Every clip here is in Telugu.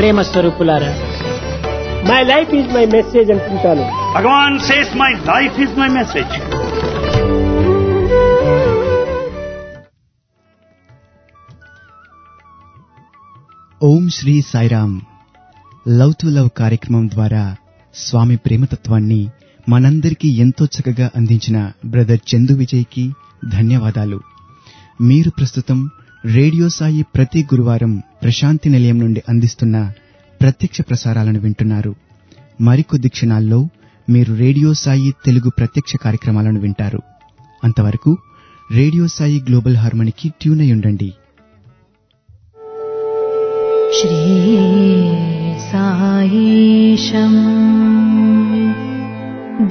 ప్రేమ స్వరూపులారా my life is my message అంటుంటాను Bhagavan says, My life is my message. Om Sri Sairam love to love కార్యక్రమం ద్వారా స్వామి ప్రేమతత్వాన్ని మనందరికీ ఎంతో చక్కగా అందించిన బ్రదర్ చందు విజయ్కి ధన్యవాదాలు మీరు ప్రస్తుతం రేడియో సాయి ప్రతి గురువారం ప్రశాంతి నిలయం నుండి అందిస్తున్న ప్రత్యక్ష ప్రసారాలను వింటున్నారు మరికొద్ది క్షణాల్లో మీరు రేడియో సాయి తెలుగు ప్రత్యక్ష కార్యక్రమాలను వింటారు అంతవరకు రేడియో సాయి గ్లోబల్ హార్మోనికి ట్యూన్ అయి ఉండండి श्रीसायीशम्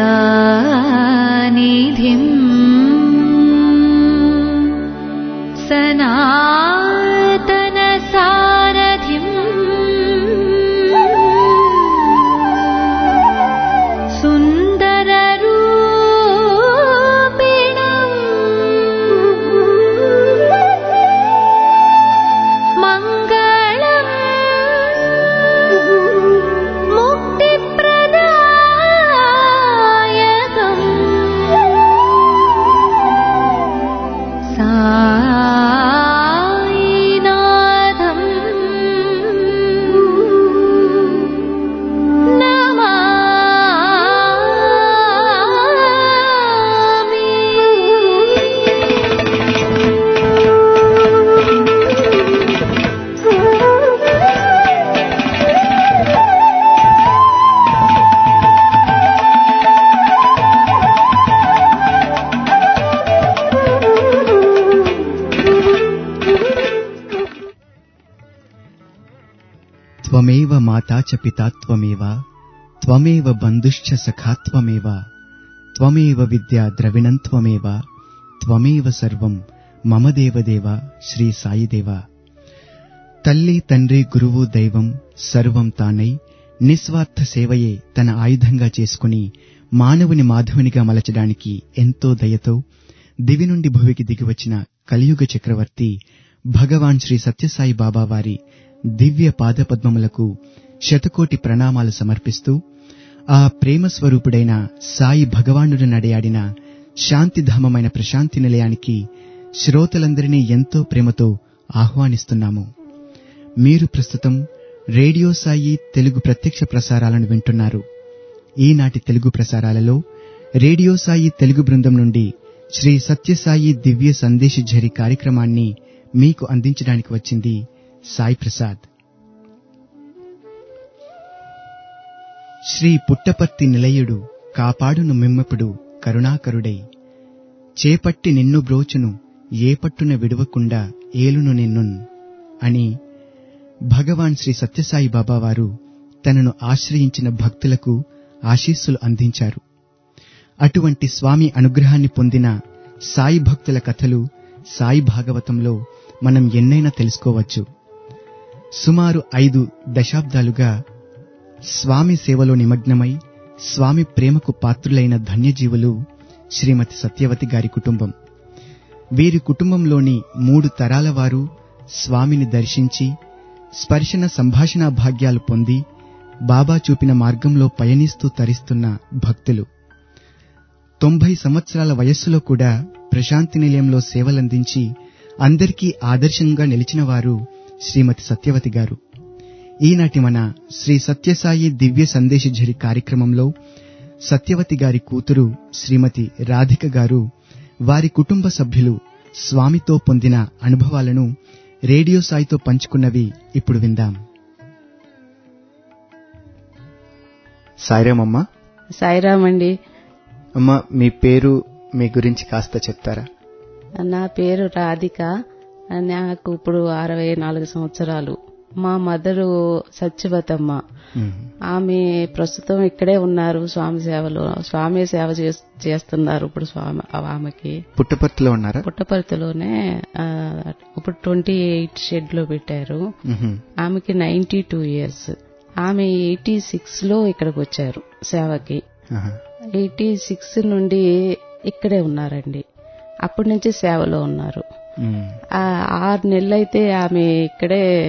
दयानिधिम् सनातनसारथिम् सुन्दररूपिणम् मङ्गलम् मुक्तिप्रदायकम् सायिनाथम् త్వమేవ మాతా చ పితా త్వమేవ త్వమేవ బంధుశ్చ సఖా త్వమేవ త్వమేవ విద్యా ద్రవిణం త్వమేవ త్వమేవ సర్వం మమ దేవదేవ శ్రీ సాయిదేవ తల్లి తండ్రి గురువు దైవం సర్వం తానై నిస్వార్థ సేవయే తన ఆయుధంగా చేసుకుని మానవుని మాధవునిగా మలచడానికి ఎంతో దయతో దివి నుండి భువికి దిగివచ్చిన కలియుగ చక్రవర్తి భగవాన్ శ్రీ సత్యసాయి బాబా వారి దివ్య పాదపద్మములకు శతకోటి ప్రణామాలు సమర్పిస్తూ ఆ ప్రేమ స్వరూపుడైన సాయి భగవానుడు నడయాడిన శాంతిధామమైన ప్రశాంతి నిలయానికి శ్రోతలందరినీ ఎంతో ప్రేమతో ఆహ్వానిస్తున్నాము మీరు ప్రస్తుతం రేడియో సాయి తెలుగు ప్రత్యక్ష ప్రసారాలను వింటున్నారు ఈనాటి తెలుగు ప్రసారాలలో రేడియో సాయి తెలుగు బృందం నుండి శ్రీ సత్యసాయి దివ్య సందేశ ఝరి కార్యక్రమాన్ని మీకు అందించడానికి వచ్చింది సాయి ప్రసాద్ శ్రీ పుట్టపర్తి నిలయుడు కాపాడును మిమ్మెప్పుడు కరుణాకరుడై చేపట్టి నిన్ను బ్రోచును ఏ పట్టున విడవకుండా ఏలును నిన్నున్ అని భగవాన్ శ్రీ సత్యసాయి బాబా వారు తనను ఆశ్రయించిన భక్తులకు ఆశీస్సులు అందించారు అటువంటి స్వామి అనుగ్రహాన్ని పొందిన సాయి భక్తుల కథలు సాయి భాగవతంలో మనం ఎన్నైనా తెలుసుకోవచ్చు సుమారు ఐదు దశాబ్దాలుగా స్వామి సేవలో నిమగ్నమై స్వామి ప్రేమకు పాత్రులైన ధన్యజీవులు శ్రీమతి సత్యవతి గారి కుటుంబం వీరి కుటుంబంలోని మూడు తరాల వారు స్వామిని దర్శించి స్పర్శన సంభాషణ భాగ్యాలు పొంది బాబా చూపిన మార్గంలో పయనిస్తూ తరిస్తున్న భక్తులు తొంభై సంవత్సరాల వయస్సులో కూడా ప్రశాంతి నిలయంలో సేవలందించి అందరికీ ఆదర్శంగా నిలిచిన వారు శ్రీమతి సత్యవతి గారు ఈనాటి మన శ్రీ సత్యసాయి దివ్య సందేశఝరి కార్యక్రమంలో సత్యవతి గారి కూతురు శ్రీమతి రాధిక గారు వారి కుటుంబ సభ్యులు స్వామితో పొందిన అనుభవాలను రేడియో సాయితో పంచుకున్నవి ఇప్పుడు విందాం సాయిరామమ్మ సాయిరామ్ అండి అమ్మ మీ పేరు మీ గురించి కాస్త చెప్తారా నా పేరు రాధిక నాకు ఇప్పుడు అరవై నాలుగు సంవత్సరాలు మా మదరు సత్యవతమ్మ ఆమె ప్రస్తుతం ఇక్కడే ఉన్నారు స్వామి సేవలో స్వామి సేవ చేస్- చేస్తున్నారు ఇప్పుడు స్వామి ఆమెకి పుట్టపర్తిలో ఉన్నారా పుట్టపర్తిలోనే ఆ, ఇప్పుడు ట్వంటీ ఎయిట్ షెడ్ లో పెట్టారు మ్హూ. ఆమెకి నైన్టీ టూ ఇయర్స్ ఆమె ఎయిటీ సిక్స్ లో ఇక్కడికి వచ్చారు సేవకి ఆహా. ఎయిటీ సిక్స్ నుండి ఇక్కడే ఉన్నారండి అప్పటి నుంచి సేవలో ఉన్నారు మ్. ఆ ఆరు నెలలైతే ఆమె ఇక్కడే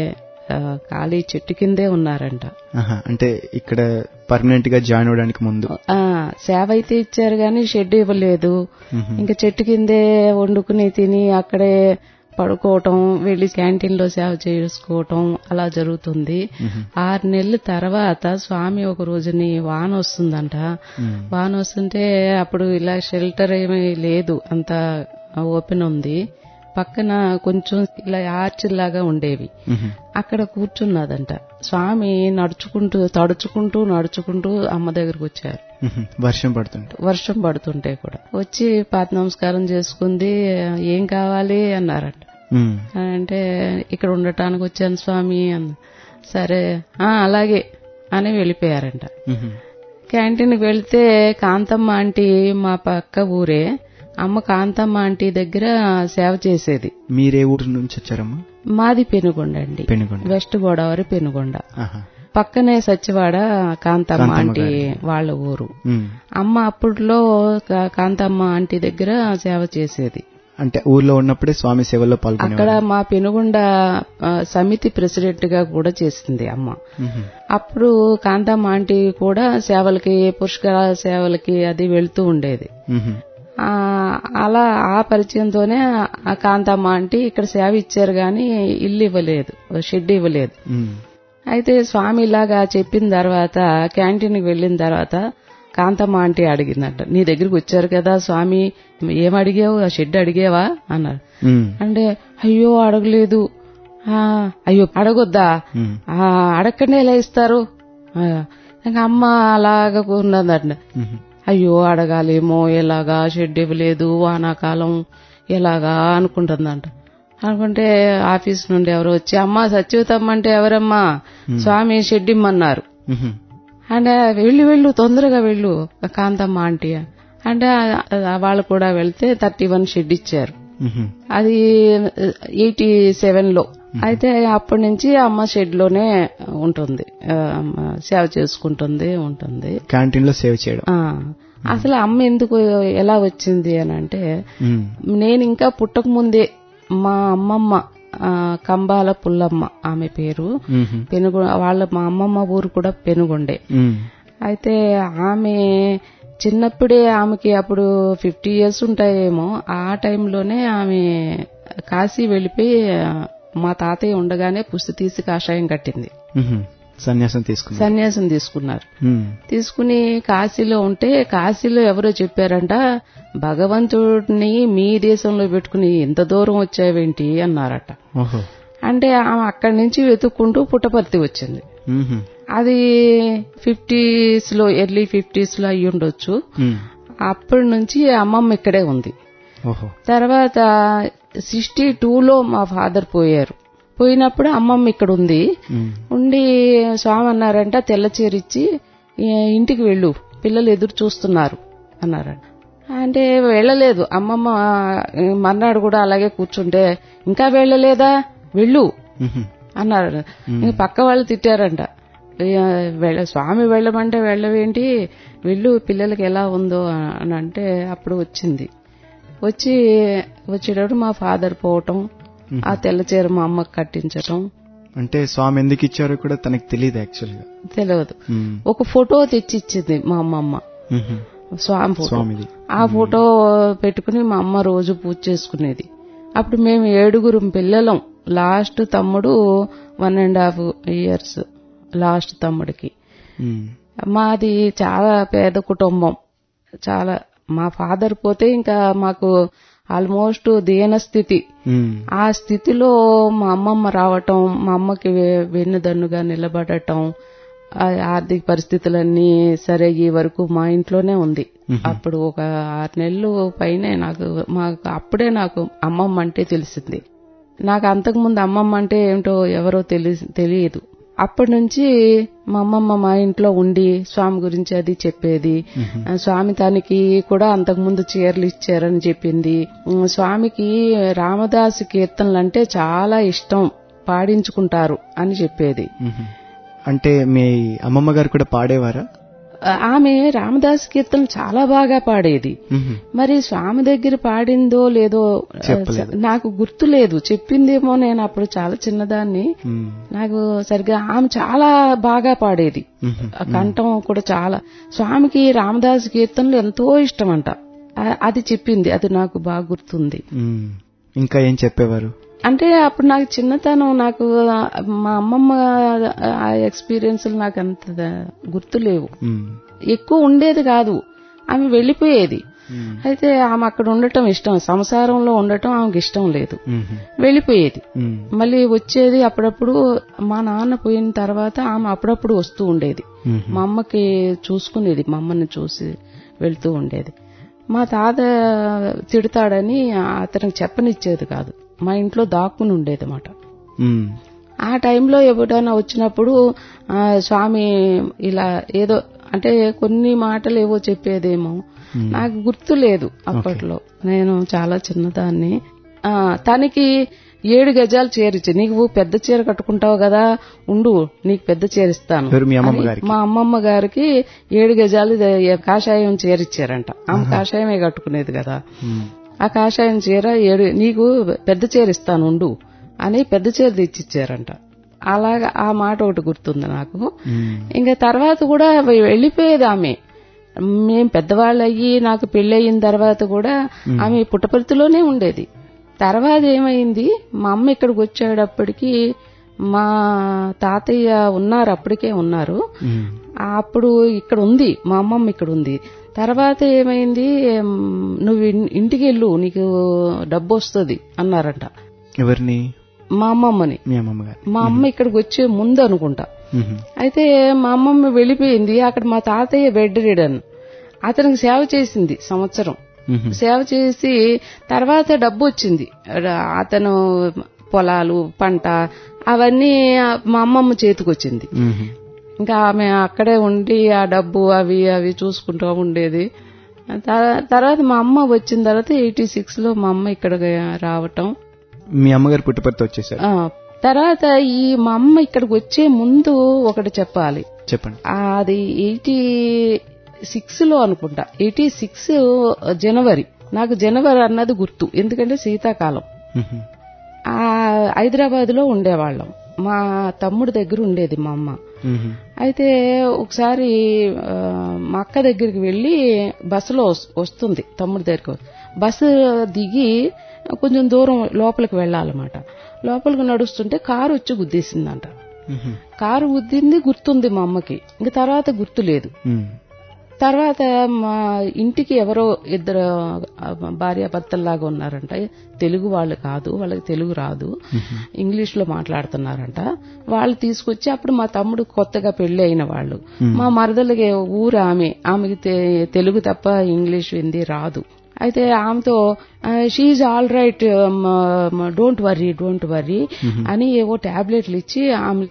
ఆ, ఖాళీ చెట్టు కిందే ఉన్నారంట ఆహా, అంటే ఇక్కడ పర్మనెంట్ గా జాయిన్ అవడానికి ముందు ఆ సేవ అయితే ఇచ్చారు గాని షెడ్ ఇవ్వలేదు మ్మ్. ఇంకా చెట్టు కిందే వండుకుని తిని అక్కడే పడుకోవటం వెళ్లి క్యాంటీన్ లో సేవ చేసుకోవటం అలా జరుగుతుంది ఆరు నెలల తర్వాత స్వామి ఒక రోజుని వాన వస్తుందంట మ్మ్. వాన వస్తుంటే అప్పుడు ఇలా షెల్టర్ ఏమీ లేదు అంత ఓపెన్ ఉంది పక్కన కొంచెం ఇలా ఆర్చ్ లాగా ఉండేవి మ్మ్. అక్కడ కూర్చున్నదంట స్వామి నడుచుకుంటూ తడుచుకుంటూ నడుచుకుంటూ అమ్మ దగ్గరకు వచ్చారు మ్మ్. వర్షం పడుతుంటే వర్షం పడుతుంటే కూడా వచ్చి పాత నమస్కారం చేసుకుంది ఏం కావాలి అన్నారంట మ్మ్. అంటే ఇక్కడ ఉండటానికి వచ్చాను స్వామి అన్న సరే ఆ అలాగే అని వెళ్ళిపోయారంట మ్మ్. క్యాంటీన్కి వెళ్తే కాంతమ్మ ఆంటీ మా పక్క ఊరే అమ్మ కాంతమ్మ ఆంటీ దగ్గర సేవ చేసేది మీరే ఊరు నుంచి వచ్చారమ్మా మాది పెనుగొండ అండి పెనుగొండ వెస్ట్ గోదావరి పెనుగొండ ఆహా. పక్కనే సచివాడ కాంతమ్మ కాంతమ్మ ఆంటీ గారి. వాళ్ళ ఊరు మ్మ్. అమ్మ అప్పట్లో కా- కాంతమ్మ ఆంటీ దగ్గర సేవ చేసేది అంటే ఊర్లో ఉన్నప్పుడే స్వామి సేవల్లో అక్కడ పాల్గొనేవారు మా పెనుగొండ ఆ, సమితి ప్రెసిడెంట్ గా కూడా చేసింది అమ్మ మ్మ్. అప్పుడు కాంతమ్మ ఆంటీ కూడా సేవలకి పుష్కర సేవలకి అది వెళ్తూ ఉండేది మ్మ్. ఆ, అలా ఆ పరిచయంతోనే ఆ కాంతమ్మ ఆంటీ ఇక్కడ సేవ ఇచ్చారు గాని ఇల్లు ఇవ్వలేదు షెడ్ ఇవ్వలేదు మ్మ్. అయితే స్వామి ఇలాగా చెప్పిన తర్వాత క్యాంటీన్కి వెళ్ళిన తర్వాత కాంతమ్మ ఆంటీ అడిగిందంట నీ దగ్గరికి వచ్చారు కదా స్వామి ఏం అడిగావు ఆ షెడ్ అడిగేవా అన్నారు మ్మ్. అంటే అయ్యో అడగలేదు ఆ, అయ్యో అడగొద్దా మ్మ్. ఆ, అడగకుండా ఎలా ఇస్తారు ఆ, ఇంకా అమ్మ అలాగా ఉన్నదంట మ్మ్. అయ్యో అడగాలేమో ఎలాగా షెడ్ ఇవ్వలేదు వానాకాలం ఎలాగా అనుకుంటుందంట అనుకుంటే ఆఫీస్ నుండి ఎవరో వచ్చి అమ్మా సత్యవతమ్మ అంటే ఎవరమ్మా స్వామి షెడ్ ఇమ్మన్నారు మ్మ్. అంటే వెళ్ళు వెళ్ళు తొందరగా వెళ్ళు కాంతమ్మ ఆంటీ అంటే ఆ- వాళ్ళు కూడా వెళ్తే థర్టీ వన్ షెడ్ ఇచ్చారు మ్మ్. అది ఎయిటీ సెవెన్ లో అయితే అప్పటి నుంచి అమ్మ షెడ్ లోనే ఉంటుంది ఆ, అమ్మ సేవ చేసుకుంటుంది ఉంటుంది క్యాంటీన్ లో సేవ్ చేయడం ఆ అసలు అమ్మ ఎందుకు ఎలా వచ్చింది అని అంటే మ్మ్. నేను ఇంకా పుట్టక ముందే మా అమ్మమ్మ ఆ, కంబాల పుల్లమ్మ ఆమె పేరు మ్మ్. పెనుగొ వాళ్ళ మా అమ్మమ్మ ఊరు కూడా పెనుగొండే మ్మ్. అయితే ఆమె చిన్నప్పుడే ఆమెకి అప్పుడు ఫిఫ్టీ ఇయర్స్ ఉంటాయేమో ఆ టైంలోనే ఆమె కాశీ వెళ్ళిపోయి మా తాతయ్య ఉండగానే పుస్తు తీసి కాషాయం కట్టింది మ్మ్. సన్యాసం తీసుకున్నారు సన్యాసం తీసుకున్నారు మ్మ్. తీసుకుని కాశీలో ఉంటే కాశీలో ఎవరో చెప్పారంట భగవంతుడిని మీ దేశంలో పెట్టుకుని ఇంత దూరం వచ్చావేంటి అన్నారట ఓహో అంటే ఆమె అక్కడి నుంచి వెతుక్కుంటూ పుట్టపర్తి వచ్చింది మ్మ్. అది ఫిఫ్టీస్ లో ఎర్లీ ఫిఫ్టీస్ లో అయ్యి ఉండొచ్చు మ్మ్. అప్పటి నుంచి అమ్మమ్మ ఇక్కడే ఉంది ఓహో తర్వాత సిక్స్టీ టూలో మా ఫాదర్ పోయారు పోయినప్పుడు అమ్మమ్మ ఇక్కడ ఉంది మ్మ్. ఉండి స్వామి అన్నారంట తెల్ల చీరిచ్చి "ఏ, ఇంటికి వెళ్ళు పిల్లలు ఎదురు చూస్తున్నారు అన్నారంట అంటే వెళ్ళలేదు అమ్మమ్మ ఏ, మర్నాడు కూడా అలాగే కూర్చుంటే ఇంకా వెళ్ళలేదా వెళ్ళు మ్మ్. అన్నారు ఇంక పక్క వాళ్ళు తిట్టారంట "ఏ, వెళ్ళ స్వామి వెళ్ళమంటే వెళ్ళవేంటి వెళ్ళు పిల్లలకి ఎలా ఉందో అని అంటే అప్పుడు వచ్చింది వచ్చి వచ్చేటప్పుడు మా ఫాదర్ పోవటం ఆ తెల్ల చీర మా అమ్మకి కట్టించటం అంటే స్వామి ఎందుకు ఇచ్చారో కూడా తనకు తెలియదు యాక్చువల్ గా తెలియదు మ్మ్. ఒక ఫోటో తెచ్చి ఇచ్చింది మా అమ్మమ్మ మ్మ్. స్వామి ఫోటో స్వామిది ఆ ఫోటో పెట్టుకుని మా అమ్మ రోజు పూజ చేసుకునేది అప్పుడు మేము ఏడుగురు పిల్లలం లాస్ట్ తమ్ముడు one and half years last తమ్ముడికి మ్మ్. మాది చాలా పేద కుటుంబం చాలా మా ఫాదర్ పోతే ఇంకా మాకు ఆల్మోస్ట్ దీన స్థితి మ్మ్. ఆ స్థితిలో మా అమ్మమ్మ రావటం మా అమ్మకి వె- వెన్నుదన్నుగా నిలబడటం ఆ ఆర్థిక పరిస్థితులన్నీ సరే ఈ వరకు మా ఇంట్లోనే ఉంది అప్పుడు ఒక ఆరు నెలలు పైనే నాకు మాకు అప్పుడే నాకు అమ్మమ్మ అంటే తెలిసింది నాకు అంతకుముందు అమ్మమ్మ అంటే ఏమిటో ఎవరో తెలి తెలియదు అప్పటి నుంచి మా అమ్మమ్మ మా ఇంట్లో ఉండి స్వామి గురించి అది చెప్పేది ఆ, స్వామి తనకి కూడా అంతకుముందు చీరలు ఇచ్చారని చెప్పింది ఉమ్, స్వామికి రామదాసు కీర్తనలు అంటే చాలా ఇష్టం పాడించుకుంటారు అని చెప్పేది మ్మ్. అంటే మీ అమ్మమ్మ గారు కూడా పాడేవారా ఆమె రామదాస్ కీర్తనలు చాలా బాగా పాడేది మ్మ్. మరి స్వామి దగ్గర పాడిందో లేదో చెప్పలేదు. నాకు గుర్తు లేదు చెప్పిందేమో నేను అప్పుడు చాలా చిన్నదాన్ని మ్మ్. నాకు సరిగా ఆమె చాలా బాగా పాడేది మ్మ్. ఆ కంఠం కూడా చాలా స్వామికి రామదాస్ కీర్తనలు ఎంతో ఇష్టం అంట ఆ- అది చెప్పింది అది నాకు బాగా గుర్తుంది మ్మ్. ఇంకా ఏం చెప్పేవారు అంటే అప్పుడు నాకు చిన్నతనం నాకు మా అమ్మమ్మ ఆ ఎక్స్పీరియన్స్ నాకు అంత గుర్తు లేవు మ్మ్. ఎక్కువ ఉండేది కాదు ఆమె వెళ్ళిపోయేది మ్మ్. అయితే ఆమె అక్కడ ఉండటం ఇష్టం సంసారంలో ఉండటం ఆమెకి ఇష్టం లేదు మ్మ్. వెళ్ళిపోయేది మ్మ్. మళ్ళీ వచ్చేది అప్పుడప్పుడు మా నాన్న పోయిన తర్వాత ఆమె అప్పుడప్పుడు వస్తూ ఉండేది మ్మ్. మా అమ్మకి చూసుకునేది మా అమ్మని చూసి వెళ్తూ ఉండేది మా తాత తిడతాడని అతనికి చెప్పనిచ్చేది కాదు మా ఇంట్లో దాక్కుని ఉండేది అన్నమాట మ్మ్. ఆ టైంలో ఎప్పుడైనా వచ్చినప్పుడు ఆ, స్వామి ఇలా ఏదో అంటే కొన్ని మాటలు ఏవో చెప్పేదేమో నాకు గుర్తు లేదు అప్పట్లో నేను చాలా చిన్నదాన్ని ఆ, తనకి ఏడు గజాలు చీరిచ్చి నీకు పెద్ద చీర కట్టుకుంటావు కదా ఉండు నీకు పెద్ద చీర ఇస్తాను ఎవరు మీ అమ్మమ్మ అని గారికి? మా అమ్మమ్మ గారికి ఏడు గజాలు ద- కాషాయం చీరిచ్చారంట ఆమె కాషాయమే కట్టుకునేది కదా మ్మ్. ఆ కాషాయం చీర ఏడు నీకు పెద్ద చీర ఇస్తాను ఉండు అని పెద్ద చీర తెచ్చిచ్చారంట అలాగా ఆ మాట ఒకటి గుర్తుంది నాకు మ్మ్. ఇంకా తర్వాత కూడా వె- వెళ్ళిపోయేది ఆమె మేం పెద్దవాళ్ళు అయ్యి నాకు పెళ్లి అయిన తర్వాత కూడా ఆమె పుట్టపర్తిలోనే ఉండేది తర్వాత ఏమైంది మా అమ్మ ఇక్కడికి వచ్చేటప్పటికి మా తాతయ్య ఉన్నారు అప్పటికే ఉన్నారు మ్మ్. అప్పుడు ఇక్కడ ఉంది మా అమ్మమ్మ ఇక్కడ ఉంది తర్వాత ఏమైంది ఎం, నువ్వు ఇన్- ఇంటికి వెళ్ళు నీకు డబ్బు వస్తుంది అన్నారంట ఎవరిని మా అమ్మమ్మని మీ అమ్మమ్మ గారు మా అమ్మ ఇక్కడికి వచ్చే ముందు అనుకుంటా మ్మ్. అయితే మా అమ్మమ్మ వెళ్ళిపోయింది అక్కడ మా తాతయ్య బెడ్ రీడన్ అతనికి సేవ చేసింది సంవత్సరం మ్మ్. సేవ చేసి తర్వాత డబ్బు వచ్చింది ర- అతను పొలాలు పంట అవన్నీ మా అమ్మమ్మ చేతికొచ్చింది మ్మ్. ఇంకా ఆమె అక్కడే ఉండి ఆ డబ్బు అవి అవి చూసుకుంటూ ఉండేది త- తర్వాత మా అమ్మ వచ్చిన తర్వాత ఎయిటీ సిక్స్ లో మా అమ్మ ఇక్కడ రావటం మీ అమ్మగారు పుట్టుపర్తి వచ్చేసారు ఆ, తర్వాత ఈ మా అమ్మ ఇక్కడికి వచ్చే ముందు ఒకటి చెప్పాలి చెప్పండి అది ఎయిటీ సిక్స్ లో అనుకుంటా ఎయిటీ సిక్స్ జనవరి నాకు జనవరి అన్నది గుర్తు ఎందుకంటే శీతాకాలం మ్మ్. ఆ హైదరాబాద్ లో ఉండేవాళ్ళం మా తమ్ముడి దగ్గర ఉండేది మా అమ్మ మ్మ్. అయితే ఒకసారి ఆ, మా అక్క దగ్గరికి వెళ్లి బస్సులో వస్- వస్తుంది తమ్ముడి దగ్గరికి బస్సు దిగి కొంచెం దూరం లోపలికి వెళ్ళాలన్నమాట లోపలికి నడుస్తుంటే కారు వచ్చి గుద్దేసిందంట మ్మ్. కారు గుద్దింది గుర్తుంది మా అమ్మకి ఇంక తర్వాత గుర్తు లేదు మ్మ్. తర్వాత మా ఇంటికి ఎవరో ఇద్దరు భార్యాభర్తల్లాగా ఉన్నారంట తెలుగు వాళ్ళు కాదు వాళ్ళకి తెలుగు రాదు ఇంగ్లీష్ లో మాట్లాడుతున్నారంట వాళ్ళు తీసుకొచ్చి అప్పుడు మా తమ్ముడు కొత్తగా పెళ్లి అయిన వాళ్ళు మా మరదలకి ఊరు ఆమె ఆమెకి తె- తెలుగు తప్ప ఇంగ్లీష్ హిందీ రాదు అయితే ఆమెతో షీఈ్ all right don't worry don't worry అని ఏవో టాబ్లెట్లు ఇచ్చి ఆమె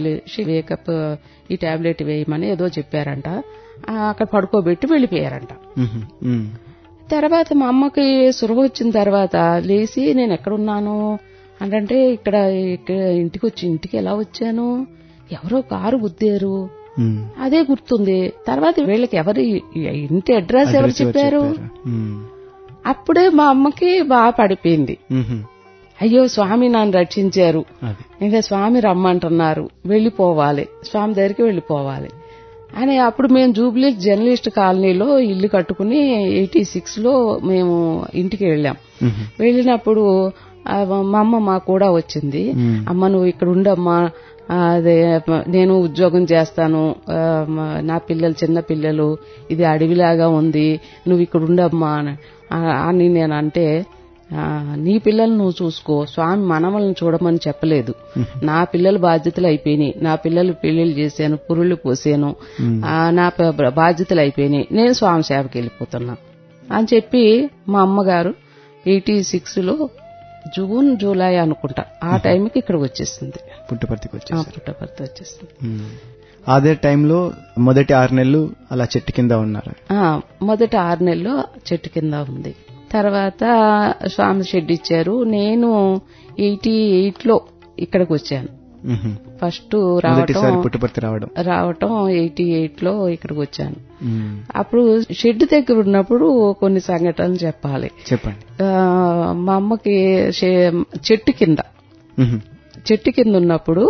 వేకప్ ఈ టాబ్లెట్ వేయమని ఏదో చెప్పారంట ఆ, అక్కడ పడుకోబెట్టి వెళ్ళిపోయారంట మ్మ్. మ్మ్. తర్వాత మా అమ్మకి సురభ వచ్చిన తర్వాత లేచి నేను ఎక్కడున్నాను అంటే ఇక్కడ ఇక్కడ ఇంటికి వచ్చి ఇంటికి ఎలా వచ్చాను ఎవరో కారు గుద్దారు మ్మ్. అదే గుర్తుంది తర్వాత వీళ్ళకి ఎవరు ఇంటి అడ్రస్ ఎవరు అడ్రస్ ఎవరు చెప్పారు మ్మ్. అప్పుడే మా అమ్మకి బాగా పడిపోయింది మ్మ్. అయ్యో స్వామి నన్ను రక్షించారు అది ఇంకా స్వామి రమ్మంటున్నారు వెళ్ళిపోవాలి స్వామి దగ్గరికి వెళ్ళిపోవాలి అని అప్పుడు మేము జూబ్లీ జర్నలిస్ట్ కాలనీలో ఇల్లు కట్టుకుని ఎయిటీ సిక్స్ లో మేము ఇంటికి వెళ్ళాం మ్మ్. వెళ్ళినప్పుడు ఆ, మా అమ్మ మా కూడా వచ్చింది మ్మ్. అమ్మ నువ్వు ఇక్కడ ఉండమ్మా ఆ, అదే మ- నేను ఉద్యోగం చేస్తాను ఆ, మ- నా పిల్లలు చిన్న పిల్లలు ఇది అడవిలాగా ఉంది నువ్వు ఇక్కడ ఉండమ్మా అని ఆ- అని నేను అంటే ఆ, నీ పిల్లలు నువ్వు చూసుకో స్వామి మనవల్ని చూడమని చెప్పలేదు నా పిల్లల బాధ్యతలు అయిపోయినాయి నా పిల్లలు పెళ్లిళ్ళు చేశాను పురుళ్ళు పోసాను ఆ, నా ప- బాధ్యతలు అయిపోయినాయి నేను స్వామి సేవకి వెళ్ళిపోతున్నా అని చెప్పి మా అమ్మగారు ఎయిటీ సిక్స్ లో జూన్ జూలై అనుకుంటా ఆ టైంకి ఇక్కడికి వచ్చేసింది పుట్టపర్తికి ఆ వచ్చేసారు పుట్టపర్తి వచ్చేసింది మ్మ్. అదే టైంలో మొదటి ఆరు నెలలు అలా చెట్టు కింద ఉన్నారు ఆ, మొదట ఆరు నెలలు చెట్టు కింద ఉంది తర్వాత స్వామి షెడ్ ఇచ్చారు నేను ఎయిటీ ఎయిట్ లో ఇక్కడికి వచ్చాను మ్మ్. ఫస్ట్ మొదటిసారి రావటం పుట్టపర్తి రావడం రావటం ఎయిటీ ఎయిట్ లో ఇక్కడికి వచ్చాను మ్మ్. అప్పుడు షెడ్ దగ్గర ఉన్నప్పుడు కొన్ని సంఘటనలు చెప్పాలి చెప్పండి ఆ, మా అమ్మకి షే- చెట్టు కింద మ్మ్. చెట్టు కింద ఉన్నప్పుడు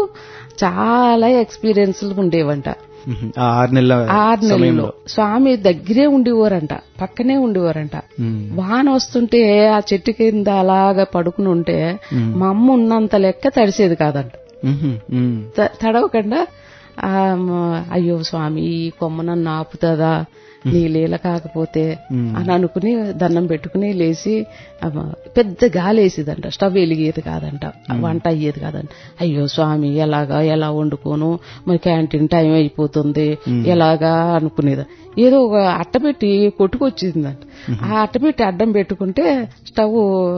చాలా ఎక్స్పీరియన్స్లు ఉండేవంట మ్మ్. ఆ ఆరు నెలల ఆరు నెలల్లో సమయంలో స్వామి దగ్గరే ఉండేవారంట పక్కనే ఉండేవారంట మ్మ్. వాన వస్తుంటే ఆ చెట్టు కింద అలాగా పడుకుని ఉంటే మ్మ్. మా అమ్మ ఉన్నంత లెక్క తడిసేది కాదంట మ్మ్. మ్మ్. త- తడవకుండా ఆ, మ- అయ్యో స్వామి ఈ కొమ్మ నన్ను ఆపుతుందా నీ లీల కాకపోతే మ్మ్. అని అనుకుని దండం పెట్టుకుని లేచి అమ్మ, పెద్ద గాలి వేసేదంట స్టవ్ వెలిగేది కాదంట వంట అయ్యేది కాదంట అయ్యో స్వామి ఎలాగా ఎలా వండుకోను మరి క్యాంటీన్ టైం అయిపోతుంది ఎలాగా అనుకునేది ఏదో ఒక అట్ట పెట్టి కొట్టుకొచ్చిందంట ఆ అట్ట పెట్టి అడ్డం పెట్టుకుంటే స్టవ్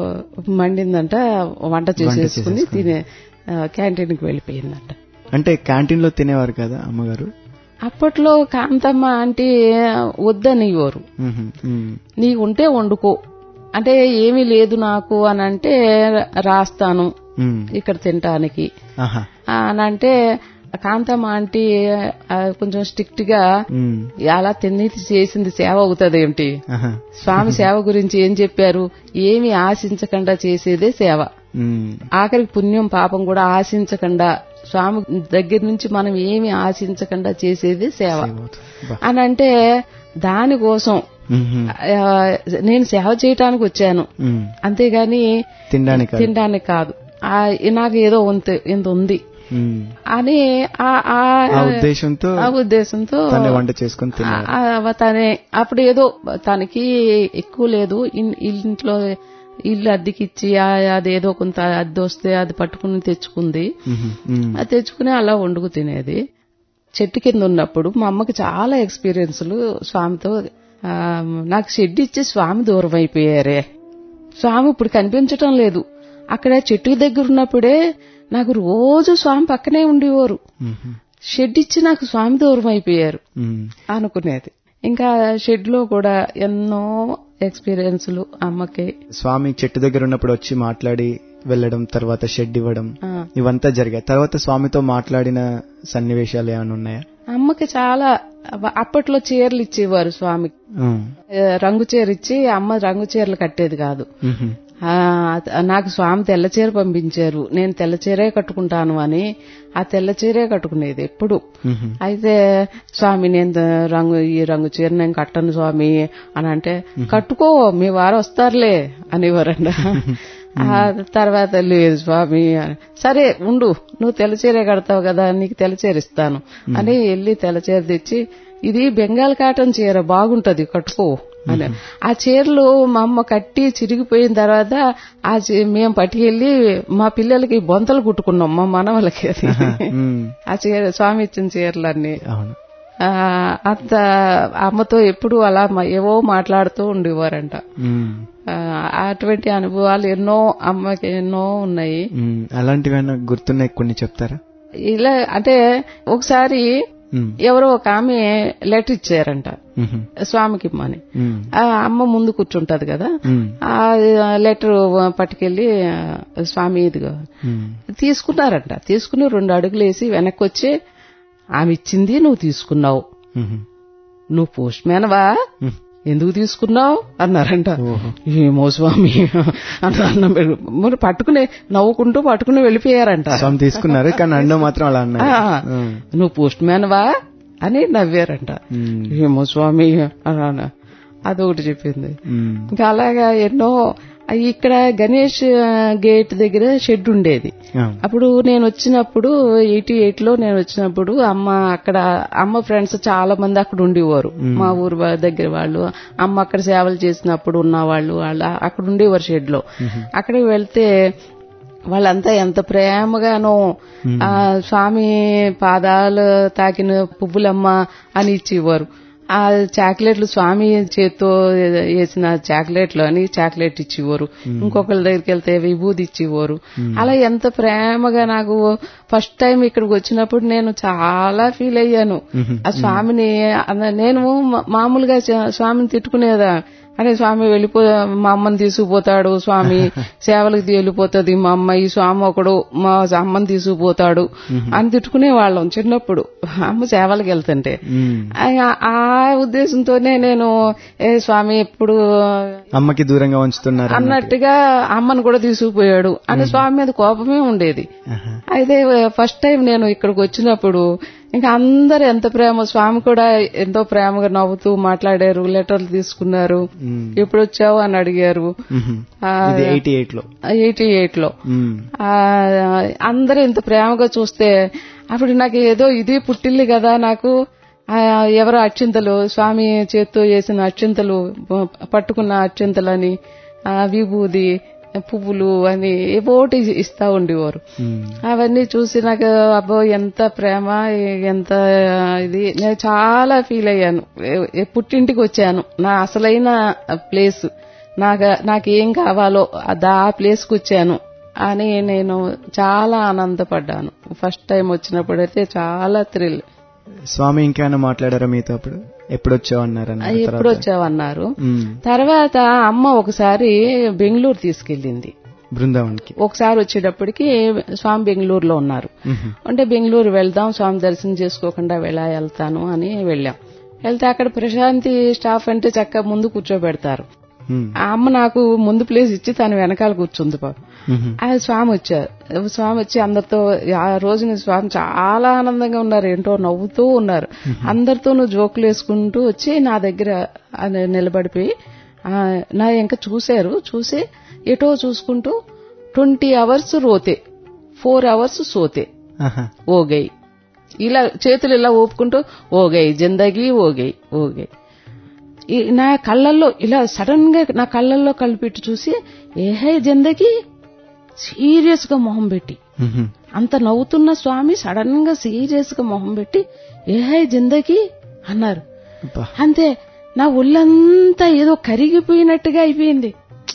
మండిందంట వంట చేసేసుకుని తినే క్యాంటీన్కి వెళ్ళిపోయిందంట అంటే క్యాంటీన్ లో తినేవారు కదా అమ్మగారు అప్పట్లో కాంతమ్మ అంటే వద్దనివ్వరు మ్మ్. మ్మ్. నీకుంటే వండుకో అంటే ఏమీ లేదు నాకు అని అంటే రాస్తాను మ్మ్. ఇక్కడ తినటానికి ఆహా అని అంటే కాంతమ్మ ఆంటీ ఆ, కొంచెం స్ట్రిక్ట్ గా మ్మ్. అలా తిని చేసింది సేవ అవుతుంది ఏమిటి ఆహా స్వామి సేవ గురించి ఏం చెప్పారు ఏమి ఆశించకుండా చేసేదే సేవ మ్మ్. ఆఖరికి పుణ్యం పాపం కూడా ఆశించకుండా స్వామి దగ్గర నుంచి మనం ఏమి ఆశించకుండా చేసేది సేవ బా. అని అంటే దానికోసం మ్మ్. ఆ, నేను సేవ చేయటానికి వచ్చాను మ్మ్. అంతేగాని తినడానికి కాదు. తినడానికి కాదు ఆ, నాకు ఏదో ఉంత ఇంత ఉంది మ్మ్. అని ఆ- ఆ- ఆ ఉద్దేశంతో ఆ ఉద్దేశంతో తనే వంట చేసుకుని తిన్నారు ఆ- ఆ తనే అప్పుడు ఏదో తనకి ఎక్కువ లేదు ఇన్- ఇంట్లో ఇల్లు అద్దెకిచ్చి ఆ- అదేదో కొంత అద్దె వస్తే అది పట్టుకుని తెచ్చుకుంది మ్మ్. మ్మ్. అది తెచ్చుకుని అలా వండుకు తినేది చెట్టు కింద ఉన్నప్పుడు మా అమ్మకి చాలా ఎక్స్పీరియన్స్లు స్వామితో ఆ, నాకు షెడ్ ఇచ్చి స్వామి దూరం అయిపోయారే స్వామి ఇప్పుడు కనిపించటం లేదు అక్కడ చెట్టు దగ్గర ఉన్నప్పుడే నాకు రోజు స్వామి పక్కనే ఉండేవారు మ్మ్. షెడ్ ఇచ్చి నాకు స్వామి దూరం అయిపోయారు మ్మ్. అనుకునేది ఇంకా షెడ్ లో కూడా ఎన్నో ఎక్స్పీరియన్స్లు అమ్మకి స్వామి చెట్టు దగ్గర ఉన్నప్పుడు వచ్చి మాట్లాడి వెళ్ళడం తర్వాత షెడ్ ఇవ్వడం ఆ, ఇవంతా జరిగాయి తర్వాత స్వామితో మాట్లాడిన సన్నివేశాలు ఏమైనా ఉన్నాయా అమ్మకి చాలా అవ- అప్పట్లో చీరలు ఇచ్చేవారు స్వామికి మ్మ్. ఏ, రంగు చీర ఇచ్చి అమ్మ రంగు చీరలు కట్టేది కాదు మ్మ్. ఆ, నాకు స్వామి తెల్ల చీర పంపించారు నేను తెల్ల చీరే కట్టుకుంటాను అని ఆ తెల్ల చీరే కట్టుకునేది ఎప్పుడు మ్మ్. అయితే స్వామి నేను ద- రంగు ఈ రంగు చీర నేను కట్టను స్వామి అని అంటే కట్టుకో మీ వారు వస్తారులే అనేవారంట ఆ తర్వాత లేదు స్వామి అని. సరే ఉండు నువ్వు తెల్ల చీరే కడతావు కదా నీకు తెల్ల చీర ఇస్తాను అని వెళ్ళి తెల్ల చీర తెచ్చి ఇది బెంగాల్ కాటన్ చీర బాగుంటది కట్టుకో అని ఆ చీరలు మా అమ్మ కట్టి చిరిగిపోయిన తర్వాత ఆ చీ- మేము పట్టుకెళ్ళి మా పిల్లలకి బొంతలు కుట్టుకున్నాం మా మనవలకి అది మ్మ్. ఆ చీర స్వామి ఇచ్చిన చీరలన్నీ అవును ఆ, అంత అమ్మతో ఎప్పుడు అలా మ- ఏవో మాట్లాడుతూ ఉండేవారంట మ్మ్. ఆ, అటువంటి అనుభవాలు ఎన్నో అమ్మకి ఎన్నో ఉన్నాయి మ్మ్. అలాంటివైనా గుర్తున్నాయి కొన్ని చెప్తారా ఇలా అంటే ఒకసారి మ్మ్. ఎవరో ఒక ఆమె లెటర్ ఇచ్చారంట మ్మ్. స్వామికి ఇమ్మని మ్మ్. ఆ అమ్మ ముందు కూర్చుంటది కదా మ్మ్. ఆ లెటర్ పట్టుకెళ్లి ఆ, స్వామి ఇదిగో మ్మ్. తీసుకున్నారంట తీసుకుని రెండు అడుగులు వేసి వెనక్కి వచ్చి ఆమె ఇచ్చింది నువ్వు తీసుకున్నావు మ్మ్. నువ్వు పోస్ట్ మ్యాన్వా మ్మ్. ఎందుకు తీసుకున్నావు అన్నారంట ఓహో. ఏమో స్వామి అంత అన్నం పెరుగు. మరి పట్టుకుని నవ్వుకుంటూ పట్టుకుని వెళ్ళిపోయారంట స్వామి తీసుకున్నారు కానీ అన్న మాత్రం అలా అన్నారు ఆ, మ్మ్. నువ్వు పోస్ట్ మ్యాన్వా అని నవ్వారంట మ్మ్. ఏమో స్వామి అని అదొకటి చెప్పింది మ్మ్. ఇంకా అలాగా ఎన్నో ఇక్కడ గణేష్ గేట్ దగ్గర షెడ్ ఉండేది ఆ. అప్పుడు నేను వచ్చినప్పుడు ఎయిటీ ఎయిట్ లో నేను వచ్చినప్పుడు అమ్మ అక్కడ అమ్మ ఫ్రెండ్స్ చాలా మంది అక్కడ ఉండేవారు మా ఊరు వా- దగ్గర వాళ్ళు అమ్మ అక్కడ సేవలు చేసినప్పుడు ఉన్న వాళ్ళు వాళ్ళు అక్కడ ఉండేవారు షెడ్ లో అక్కడికి వెళ్తే వాళ్ళంతా ఎంత ప్రేమగానో ఆ స్వామి పాదాలు తాకిన పువ్వులమ్మ అని ఇచ్చేవారు ఆ చాక్లెట్లు స్వామి చేత్తో వేసిన చాక్లెట్లు అని చాక్లెట్ ఇచ్చేవారు ఇంకొకరి దగ్గరికి వెళ్తే విభూది ఇచ్చేవారు అలా ఎంత ప్రేమగా నాకు ఫస్ట్ టైం ఇక్కడికి వచ్చినప్పుడు నేను చాలా ఫీల్ అయ్యాను ఆ స్వామిని అన్న- నేను మా- మామూలుగా చ- స్వామిని తిట్టుకునేదా అరే స్వామి వెళ్ళిపో మా అమ్మని తీసుకుపోతాడు స్వామి సేవలకు వెళ్ళిపోతుంది మా అమ్మ ఈ స్వామి ఒకడు మా అమ్మని తీసుకుపోతాడు అని తిట్టుకునే వాళ్ళం చిన్నప్పుడు అమ్మ సేవలకు వెళ్తుంటే మ్మ్. ఆ- ఆ ఉద్దేశంతోనే నేను ఏ స్వామి ఎప్పుడు అమ్మకి దూరంగా ఉంచుతున్నారు అన్నట్టు. అన్నట్టుగా అమ్మను కూడా తీసుకుపోయాడు అని స్వామి మీద కోపమే ఉండేది ఆహా. అయితే ఫస్ట్ టైం నేను ఇక్కడికి వచ్చినప్పుడు ఇంకా అందరు ఎంత ప్రేమ స్వామి కూడా ఎంతో ప్రేమగా నవ్వుతూ మాట్లాడారు లెటర్లు తీసుకున్నారు మ్మ్. ఎప్పుడు వచ్చావు అని అడిగారు మ్మ్. ఆ, ఇది ఎయిటీ ఎయిట్ లో ఎయిటీ ఎయిట్ లో మ్మ్. ఆ, అందరూ ఇంత ప్రేమగా చూస్తే అప్పుడు నాకు ఏదో ఇది పుట్టిల్లి కదా నాకు ఆ, ఎవరో అక్షింతలు స్వామి చేత్తో చేసిన అక్షింతలు పట్టుకున్న అక్షింతలని ఆ, విభూది పువ్వులు అని ఏవోటి ఇస్తా ఉండేవారు మ్మ్. అవన్నీ చూసి నాకు అబ్బో ఎంత ప్రేమ ఎంత ఇది నేను చాలా ఫీల్ అయ్యాను ఏ- ఏ పుట్టింటికి వచ్చాను నా అసలైన ప్లేస్ నాకు నాకేం కావాలో అది ఆ ప్లేస్కి వచ్చాను అని నేను చాలా ఆనందపడ్డాను ఫస్ట్ టైం వచ్చినప్పుడైతే చాలా థ్రిల్ స్వామి ఇంకేమైనా మాట్లాడారా మీతో అప్పుడు ఎప్పుడు వచ్చావు అన్నారు అన్న ఎప్పుడు తర్వాత వచ్చావన్నారు మ్మ్. తర్వాత అమ్మ ఒకసారి బెంగళూరు తీసుకెళ్ళింది బృందావన్కి ఒకసారి వచ్చేటప్పటికి స్వామి బెంగళూరులో ఉన్నారు మ్మ్. అంటే బెంగళూరు వెళ్దాం స్వామి దర్శనం చేసుకోకుండా వెళ్ళా వెళ్తాను అని వెళ్ళాం వెళ్తే అక్కడ ప్రశాంతి స్టాఫ్ అంటే చక్కగా ముందు కూర్చోబెడతారు మ్మ్. ఆ అమ్మ నాకు ముందు ప్లేస్ ఇచ్చి తను వెనకాల కూర్చుంది పాప మ్మ్. ఆ స్వామి వచ్చారు స్వామి వచ్చి అందరితో ఆ రోజున స్వామి చాలా ఆనందంగా ఉన్నారు ఏంటో నవ్వుతూ ఉన్నారు అందరితోనూ జోకులు వేసుకుంటూ వచ్చి నా దగ్గర ఆ నిలబడిపోయి ఆ, నా ఇంకా చూశారు చూసి ఎటో చూసుకుంటూ ట్వంటీ అవర్స్ రోతే ఫోర్ అవర్స్ సోతే ఆహా. ఓగై ఇలా చేతులు ఇలా ఊపుకుంటూ ఓగై జిందగీ ఓగై ఓగై ఈ- నా కళ్ళల్లో ఇలా సడన్ గా నా కళ్ళల్లో కళ్ళు పెట్టి చూసి ఏహై జిందగీ సీరియస్ గా మొహం పెట్టి మ్మ్. అంత నవ్వుతున్న స్వామి సడన్ గా సీరియస్ గా మొహం పెట్టి ఏహై జిందగీ అన్నారు అబ్బా. అంతే నా ఒళ్ళంతా ఏదో కరిగిపోయినట్టుగా అయిపోయింది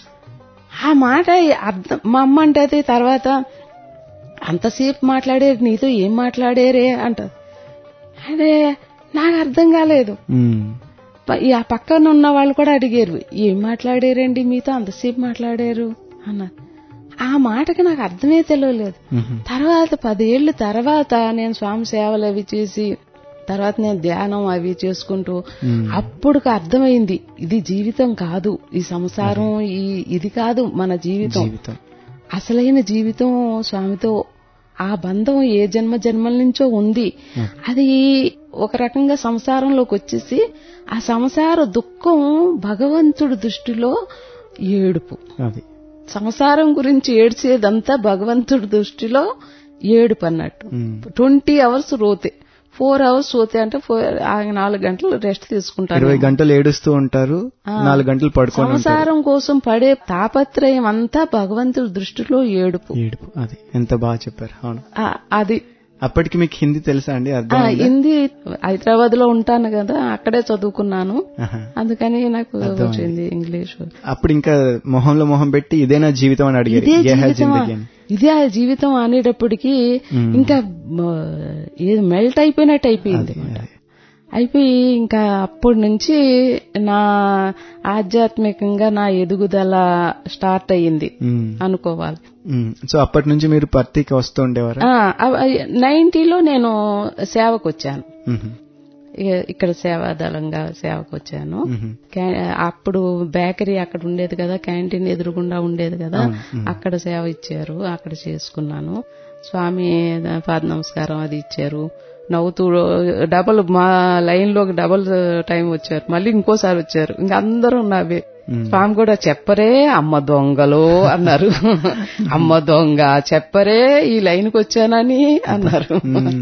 ఆ మాట అర్థం మా అమ్మ అంటే తర్వాత అంతసేపు మాట్లాడారు నీతో ఏం మాట్లాడారే అంటారు అదే నాకు అర్థం కాలేదు మ్మ్. ప- ఈ ఆ పక్కన ఉన్న వాళ్ళు కూడా అడిగారు ఏం మాట్లాడారండి మీతో అంతసేపు మాట్లాడారు అన్నారు ఆ మాటకి నాకు అర్థమే తెలియలేదు మ్మ్. తర్వాత పదేళ్ల తర్వాత నేను స్వామి సేవలు అవి చేసి తర్వాత నేను ధ్యానం అవి చేసుకుంటూ మ్మ్. అప్పుడు అర్థమైంది ఇది జీవితం కాదు ఈ సంసారం ఈ ఇది కాదు మన జీవితం జీవితం అసలైన జీవితం స్వామితో ఆ బంధం ఏ జన్మ జన్మల నుంచో ఉంది అది ఒక రకంగా సంసారంలోకి వచ్చేసి ఆ సంసార దుఃఖం భగవంతుడి దృష్టిలో ఏడుపు అది సంసారం గురించి ఏడ్చేదంతా భగవంతుడి దృష్టిలో ఏడుపు అన్నట్టు మ్మ్. ట్వంటీ అవర్స్ రోతే ఫోర్ అవర్స్ రోతే అంటే ఫోర్ ఆ నాలుగు గంటలు రెస్ట్ తీసుకుంటాను ఇరవై గంటలు ఏడుస్తూ ఉంటారు నాలుగు గంటలు పడుకొని ఉంటారు సంసారం కోసం పడే తాపత్రయం అంతా భగవంతుడి దృష్టిలో ఏడుపు ఏడుపు అది ఎంత బాగా చెప్పారు అవును ఆ, అది అప్పటికి మీకు హిందీ తెలుసా అండి ఆ, అర్థం హిందీ హైదరాబాద్ లో ఉంటాను కదా అక్కడే చదువుకున్నాను ఆహా. అందుకని నాకు వచ్చింది ఇంగ్లీష్ అప్పుడు ఇంకా మొహంలో మొహం పెట్టి ఇదేనా జీవితం అని అడిగారు ఇదే ఏ హై జీవితం జిందగీ అని ఇదే ఆ జీవితం అనేటప్పటికి ఇంకా మ, ఏది మెల్ట్ అయిపోయినట్టు అయిపోయింది అదే. అయిపోయి ఇంకా అప్పటి నుంచి నా ఆధ్యాత్మికంగా నా ఎదుగుదల స్టార్ట్ అయ్యింది మ్మ్. అనుకోవాలి మ్మ్. సో అప్పటి నుంచి మీరు పర్తికి వస్తూ ఉండేవారా నైన్టీలో నేను సేవకు వచ్చాను మ్మ్. ఇక- ఇక్కడ సేవాదళంగా సేవకు వచ్చాను మ్మ్. క్యా- అప్పుడు బేకరీ అక్కడ ఉండేది కదా క్యాంటీన్ ఎదురుగుండా ఉండేది కదా అక్కడ సేవ ఇచ్చారు అక్కడ చేసుకున్నాను స్వామి పాద నమస్కారం అది ఇచ్చారు నవ్వుతూ డబల్ మా లైన్ లోకి డబల్ టైం వచ్చారు మళ్ళీ ఇంకోసారి వచ్చారు ఇంకా అందరూ నవ్వే స్వామి కూడా చెప్పరే అమ్మ దొంగలు అన్నారు అమ్మ దొంగ చెప్పరే ఈ లైన్కి వచ్చానని అన్నారు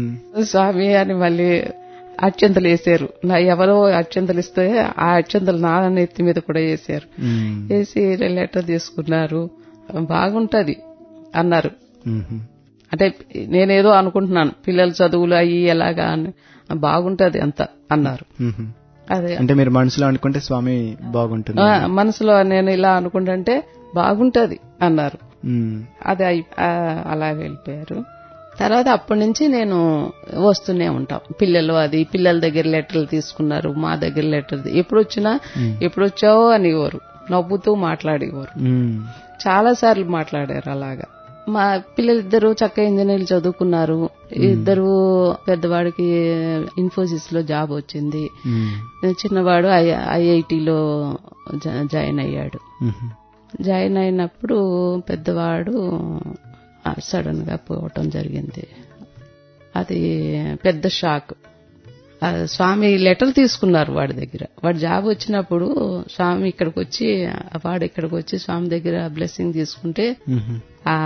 స్వామి అని మళ్ళీ అత్యంతలు వేసారు నా ఎవరో అత్యంతలు ఇస్తే ఆ అత్యంతలు నా నెత్తి మీద కూడా వేసారు మ్మ్. వేసి లెటర్ తీసుకున్నారు బాగుంటది అన్నారు మ్మ్. అంటే నేనేదో అనుకుంటున్నాను పిల్లల చదువులు అయ్యి ఎలాగా అని బాగుంటది అంత అన్నారు మ్మ్. అదే అంటే మీరు మనసులో అనుకుంటే స్వామి బాగుంటుంది ఆ, మనసులో నేను ఇలా అనుకుంటుంటే బాగుంటది అన్నారు మ్మ్. అది అయి- ఆ, అలా వెళ్ళిపోయారు తర్వాత అప్పటి నుంచి నేను వస్తూనే ఉంటాం పిల్లలు అది పిల్లల దగ్గర లెటర్లు తీసుకున్నారు మా దగ్గర లెటర్ ఎప్పుడు వచ్చినా ఎప్పుడు వచ్చావో అనేవారు నవ్వుతూ మాట్లాడేవారు మ్మ్. చాలా సార్లు మాట్లాడారు అలాగా మా పిల్లలిద్దరూ చక్కగా ఇంజనీర్లు చదువుకున్నారు ఇద్దరు పెద్దవాడికి ఇన్ఫోసిస్ లో జాబ్ వచ్చింది మ్మ్. చిన్నవాడు ఐఐటిలో జాయిన్ అయ్యాడు మ్మ్. జాయిన్ అయినప్పుడు పెద్దవాడు సడన్ గా పోవటం జరిగింది అది పెద్ద షాక్ ఆ స్వామి లెటర్ తీసుకున్నారు వాడి దగ్గర వాడు జాబ్ వచ్చినప్పుడు స్వామి ఇక్కడికి వచ్చి వాడు ఇక్కడికి వచ్చి స్వామి దగ్గర బ్లెస్సింగ్ తీసుకుంటే మ్మ్. ఆ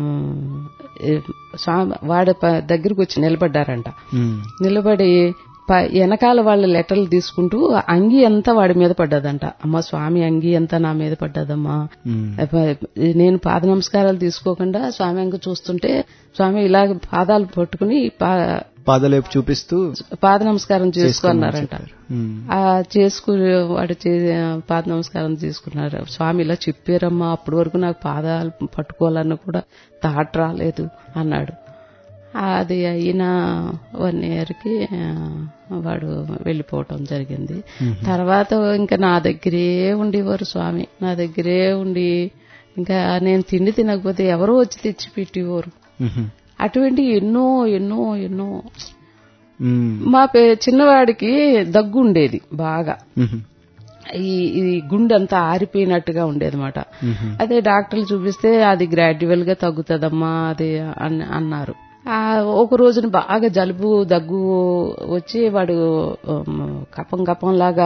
ఏ, స్వామి వాడి ప- దగ్గరకు వచ్చి నిలబడ్డారంట మ్మ్. నిలబడి ప- వెనకాల వాళ్ళ లెటర్లు తీసుకుంటూ ఆ అంగి అంతా వాడి మీద పడ్డదంట అమ్మ స్వామి అంగి అంతా నా మీద పడ్డదమ్మా మ్మ్. అప్ప- నేను పాద నమస్కారాలు తీసుకోకుండా స్వామి అంక చూస్తుంటే స్వామి ఇలాగ పాదాలు పట్టుకుని పా- పాదలేపు చూపిస్తూ పాద నమస్కారం చేసుకున్నారంట మ్మ్. ఆ చేసుకుని వాడు చే- పాద నమస్కారం తీసుకున్నారు స్వామి ఇలా చెప్పారమ్మా అప్పటి వరకు నాకు పాదాలు పట్టుకోవాలన్న కూడా థాట్ రాలేదు అన్నాడు అది అయిన వన్ ఇయర్కి వాడు వెళ్ళిపోవటం జరిగింది తర్వాత ఇంకా నా దగ్గరే ఉండేవారు స్వామి నా దగ్గరే ఉండి ఇంకా నేను తిండి తినకపోతే ఎవరో వచ్చి తెచ్చి పెట్టేవారు మ్మ్. అటువంటి ఎన్నో ఎన్నో ఎన్నో మ్మ్. మా పే- చిన్నవాడికి దగ్గు ఉండేది బాగా మ్మ్. ఈ ఈ గుండె అంతా ఆరిపోయినట్టుగా ఉండేదన్నమాట అదే డాక్టర్లు చూపిస్తే అది గ్రాడ్యువల్ గా తగ్గుతుందమ్మా అది అన్- అన్నారు ఆ ఒక రోజున బాగా జలుబు దగ్గు వచ్చి వాడు ఉమ్, కపం కపం లాగా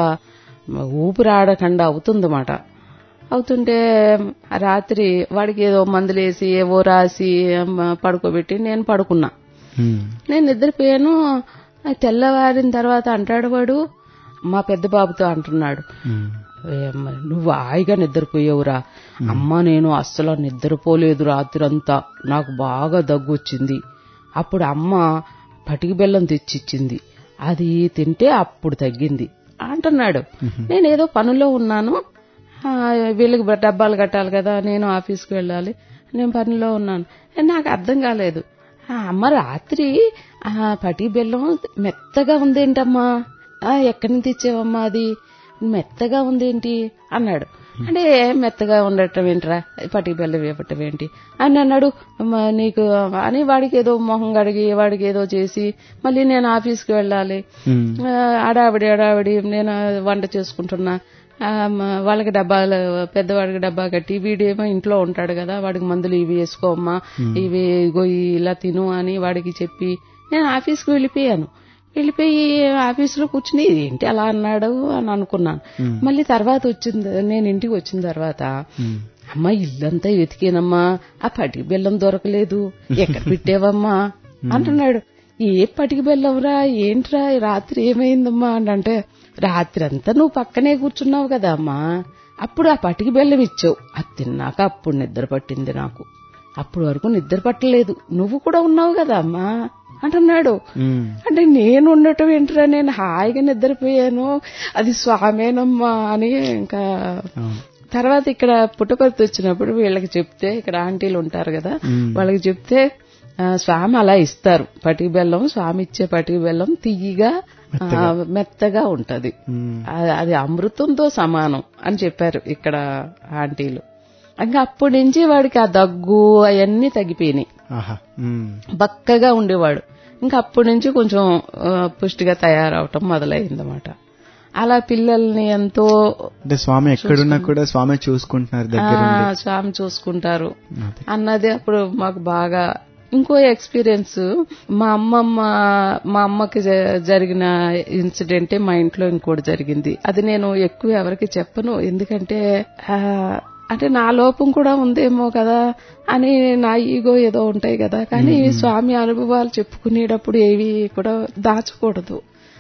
ఊపిరాడకుండా అవుతుందన్నమాట అవుతుంటే ఆ రాత్రి వాడికి ఏదో మందులేసి ఏవో రాసి ఉమ్, పడుకోబెట్టి నేను పడుకున్నా మ్మ్. నేను నిద్రపోయాను ఆ తెల్లవారిన తర్వాత అంటాడు వాడు మా పెద్ద బాబుతో అంటున్నాడు మ్మ్. "ఏమ్మ, నువ్వు హాయిగా నిద్రపోయావురా అమ్మ నేను అస్సలు నిద్రపోలేదు రాత్రంతా నాకు బాగా దగ్గు వచ్చింది అప్పుడు అమ్మ పటికి బెల్లం తెచ్చిచ్చింది అది తింటే అప్పుడు తగ్గింది అంటున్నాడు నేనేదో పనుల్లో ఉన్నాను ఆ, వీళ్ళకి బ- డబ్బాలు కట్టాలి కదా నేను ఆఫీస్కి వెళ్ళాలి నేను పనిలో ఉన్నాను నాకు అర్థం కాలేదు ఆ, అమ్మ రాత్రి ఆ పటి బెల్లం మెత్తగా ఉందేంటమ్మా ఆ, ఎక్కడి నుంచి తెచ్చావమ్మా అది మెత్తగా ఉందేంటి అన్నాడు అంటే మెత్తగా ఉండటం ఏంట్రా పటి బెల్లం ఇవ్వటం ఏంటి అని అన్నాడు "అమ్మా, నీకు అని వాడికి ఏదో మొహం కడిగి వాడికి ఏదో చేసి మళ్ళీ నేను ఆఫీస్కి వెళ్ళాలి మ్మ్. ఆ, అడావిడి అడావిడి నేను వంట చేసుకుంటున్నా ఆ, మ- వాళ్ళకి డబ్బాలు పెద్దవాడికి డబ్బా కట్టి వీడేమో ఇంట్లో ఉంటాడు కదా వాడికి మందులు ఇవి వేసుకోమ్మా ఇవి ఇగో ఇలా తిను అని వాడికి చెప్పి నేను ఆఫీస్కి వెళ్ళిపోయాను వెళ్ళిపోయి ఆఫీసులో కూర్చుని ఏంటి అలా అన్నాడు అని అనుకున్నాను మళ్ళీ తర్వాత వచ్చింది నేను ఇంటికి వచ్చిన తర్వాత మ్మ్. అమ్మ ఇల్లంతా వెతికేనమ్మా ఆ పటికి బెల్లం దొరకలేదు ఎక్కడ పెట్టావమ్మా అంటున్నాడు ఏ పటికి బెల్లంరా ఏంట్రా ఈ రాత్రి ఏమైందమ్మా అని అంటే రాత్రి అంతా నువ్వు పక్కనే కూర్చున్నావు కదా అమ్మా అప్పుడు ఆ పటికి బెల్లం ఇచ్చావు అది తిన్నాక అప్పుడు నిద్ర పట్టింది నాకు అప్పుడు వరకు నిద్ర పట్టలేదు నువ్వు కూడా ఉన్నావు కదా అమ్మా అంటున్నాడు మ్మ్. అంటే నేను ఉండటం ఏంట్రా నేను హాయిగా నిద్రపోయాను అది స్వామేనమ్మా అని ఇంకా అవును. తర్వాత ఇక్కడ పుట్టపర్తి వచ్చినప్పుడు వీళ్ళకి చెప్తే ఇక్కడ ఆంటీలు ఉంటారు కదా మ్మ్. వాళ్ళకి చెప్తే ఆ, స్వామి అలా ఇస్తారు పటికి బెల్లం స్వామి ఇచ్చే పటికి బెల్లం తియ్యిగా ఆ, మెత్తగా ఉంటది మ్మ్. ఆ- అది అమృతంతో సమానం అని చెప్పారు ఇక్కడ ఆంటీలు ఇంకా అప్పటి నుంచి వాడికి ఆ దగ్గు అవన్నీ తగ్గిపోయినాయి ఆహా మ్మ్. బక్కగా ఉండేవాడు ఇంకా అప్పటి నుంచి కొంచెం ఆ, పుష్టిగా తయారవటం మొదలైందన్నమాట అలా పిల్లల్ని ఎంతో అంటే స్వామి ఎక్కడున్నా కూడా స్వామి చూసుకుంటున్నారు దగ్గర ఆ, ఉండి. స్వామి చూసుకుంటారు అదే. అన్నది అప్పుడు మాకు బాగా ఇంకో ఎక్స్పీరియన్స్ మా అమ్మమ్మ మా అమ్మకి జ- జరిగిన ఇన్సిడెంటే మా ఇంట్లో ఇంకోటి జరిగింది అది నేను ఎక్కువ ఎవరికి చెప్పను ఎందుకంటే ఆ, అంటే నా లోపం కూడా ఉందేమో కదా అని నా ఈగో ఏదో ఉంటాయి కదా కానీ స్వామి అనుభవాలు చెప్పుకునేటప్పుడు ఏవి కూడా దాచకూడదు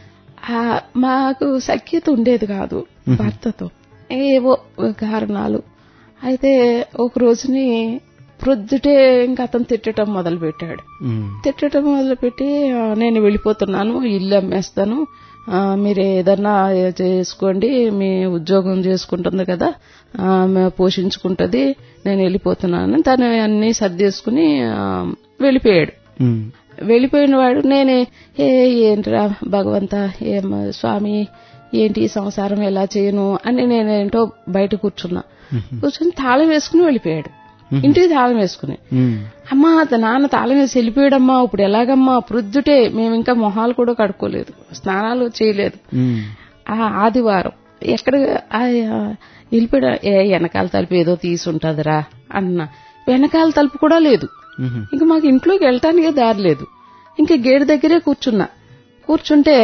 ఆ, మాకు సఖ్యత ఉండేది కాదు భర్తతో ఏవో కారణాలు అయితే ఒక రోజుని ప్రొద్దుటే ఇంకా అతను తిట్టడం మొదలు పెట్టాడు మ్మ్. తిట్టడం మొదలుపెట్టి "ఆ, నేను వెళ్ళిపోతున్నాను ఇల్లు అమ్మేస్తాను ఆ, మీరు ఏదన్నా చేసుకోండి మీ ఉద్యోగం చేసుకుంటుంది కదా ఆ, మే- పోషించుకుంటది నేను వెళ్ళిపోతున్నాను తను అన్ని సర్దేసుకుని ఆ, వెళ్ళిపోయాడు ఉమ్, వెళ్ళిపోయిన వాడు నేనే ఏ ఏంట్రా భగవంత ఏం స్వామి ఏంటి ఈ సంసారం ఎలా చేయను అని నేనేంటో బయట కూర్చున్నా కూర్చొని తాళం వేసుకుని వెళ్ళిపోయాడు ఇంటికి తాళం వేసుకుని ఉమ్, అమ్మా అత నాన్న తాళం వేసి వెళ్ళిపోయాడమ్మా ఇప్పుడు ఎలాగమ్మా ప్రొద్దుటే మేము ఇంకా మొహాలు కూడా కడుక్కోలేదు స్నానాలు చేయలేదు ఉమ్, ఆ ఆదివారం ఎక్కడ ఆ, ఆ, వెళ్ళిపోయాడు ఏ వెనకాల తలుపు ఏదో తీసుంటదిరా అన్న వెనకాల తలుపు కూడా లేదు ఉమ్, ఇంక మాకు ఇంట్లోకి వెళ్ళటానికే దారి లేదు ఇంకా గేటు దగ్గరే కూర్చున్నా కూర్చుంటే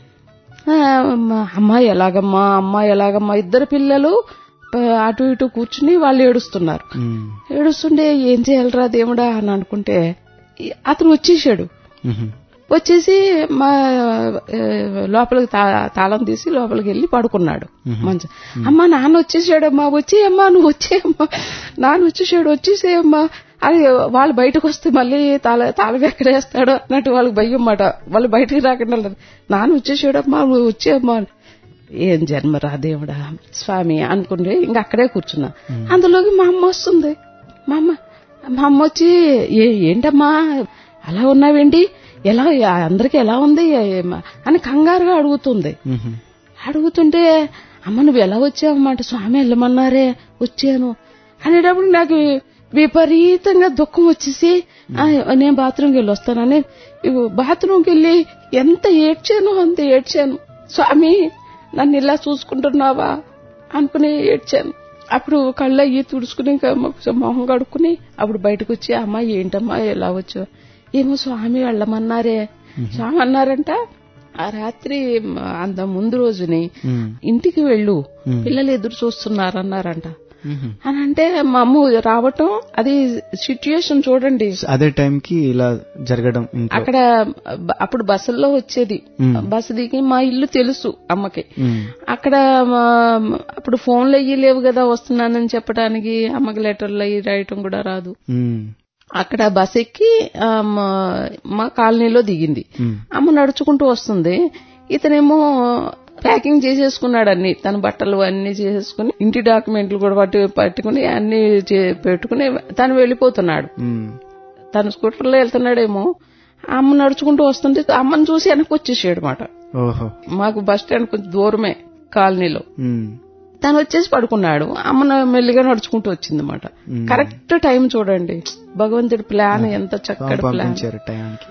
ఆ, అమ్మా ఎలాగమ్మా అమ్మా ఎలాగమ్మా ఇద్దరు పిల్లలు ఆ, అటు ఇటు కూర్చుని వాళ్ళు ఏడుస్తున్నారు ఉమ్, ఏడుస్తుంటే ఏం చేయాలరా దేవుడా అని అనుకుంటే ఈ- అతను వచ్చేసాడు ఉమ్, వచ్చేసి మా ఆ, లోపలికి తా- తాళం తీసి లోపలికి వెళ్ళి పడుకున్నాడు మంచి అమ్మా నాన్న వచ్చేసాడమ్మా వచ్చేయమ్మా నువ్వు వచ్చేయమ్మా నాన్న వచ్చేసాడు వచ్చేసేయమ్మా అది వాళ్ళు బయటకు వస్తే మళ్ళీ తాళ తాళం ఎక్కడ వేస్తాడో అన్నట్టు వాళ్ళకి భయం మాట వాళ్ళు బయటికి రాకుండా ఉన్నారు. నాన్న వచ్చేసాడమ్మా నువ్వు వచ్చేయమ్మా అని. ఏం జన్మరా దేవుడా స్వామి అనుకుంటే ఇంక అక్కడే కూర్చున్నా అందులోకి మా అమ్మ వస్తుంది మా అమ్మ మా అమ్మ వచ్చి ఏ ఏంటమ్మా అలా ఉన్నావేంటి ఎలా అందరికి ఎలా ఉంది ఏమ- అని కంగారుగా అడుగుతుంది ఉమ్, అడుగుతుంటే అమ్మ నువ్వు ఎలా వచ్చావన్నమాట స్వామి వెళ్ళమన్నారే వచ్చాను అనేటప్పుడు నాకు విపరీతంగా దుఃఖం వచ్చేసి "ఆ, నేను బాత్రూమ్కి వెళ్ళి వస్తానని ఇగో బాత్రూమ్కి వెళ్ళి ఎంత ఏడ్చాను అంత ఏడ్చాను స్వామి నన్ను ఇలా చూసుకుంటున్నావా అనుకుని ఏడ్చాను అప్పుడు కళ్ళు అయ్యి తుడుచుకుని ఇంకా మొ- మొహం కడుక్కుని అప్పుడు బయటకు వచ్చి అమ్మా ఏంటమ్మా ఎలా వచ్చావు ఏమో స్వామి వెళ్ళమన్నారే స్వామి అన్నారంట ఆ రాత్రి మ, అంత ముందు రోజుని ఉమ్, ఇంటికి వెళ్ళు పిల్లలు ఎదురు చూస్తున్నారన్నారంట ఉమ్. అని అంటే మా అమ్మ రావటం అది సిచ్యుయేషన్ చూడండి అదే టైంకి ఇలా జరగడం ఇంట్లో అక్కడ బ- అప్పుడు బస్సుల్లో వచ్చేది బస్సు దిగి మా ఇల్లు తెలుసు అమ్మకి ఉమ్, అక్కడ మా- అప్పుడు ఫోన్లు అయ్యి లేవు కదా వస్తున్నానని చెప్పడానికి అమ్మకి లెటర్లు అయ్యి రాయటం కూడా రాదు ఉమ్, అక్కడ బస్ ఎక్కి ఆ, మా- మా కాలనీలో దిగింది ఉమ్, అమ్మ నడుచుకుంటూ వస్తుంది ఇతనేమో ప్యాకింగ్ చేసేసుకున్నాడు అన్ని తన బట్టలు అన్ని చేసేసుకుని ఇంటి డాక్యుమెంట్లు కూడా పట్టి పట్టుకుని అన్ని చే- పెట్టుకుని తను వెళ్ళిపోతున్నాడు ఉమ్, తన స్కూటర్లో వెళ్తున్నాడేమో అమ్మ నడుచుకుంటూ వస్తుంటే అమ్మని చూసి వెనక్కి వచ్చేసాడు అనమాట ఓహో మాకు బస్ స్టాండ్ కొంచెం దూరమే కాలనీలో ఉమ్, తను వచ్చేసి పడుకున్నాడు అమ్మ మెల్లిగా నడుచుకుంటూ వచ్చిందన్నమాట కరెక్ట్ టైం చూడండి భగవంతుడి ప్లాన్ ఎంత చక్కటి ప్లాన్ పంపించారు టయానికి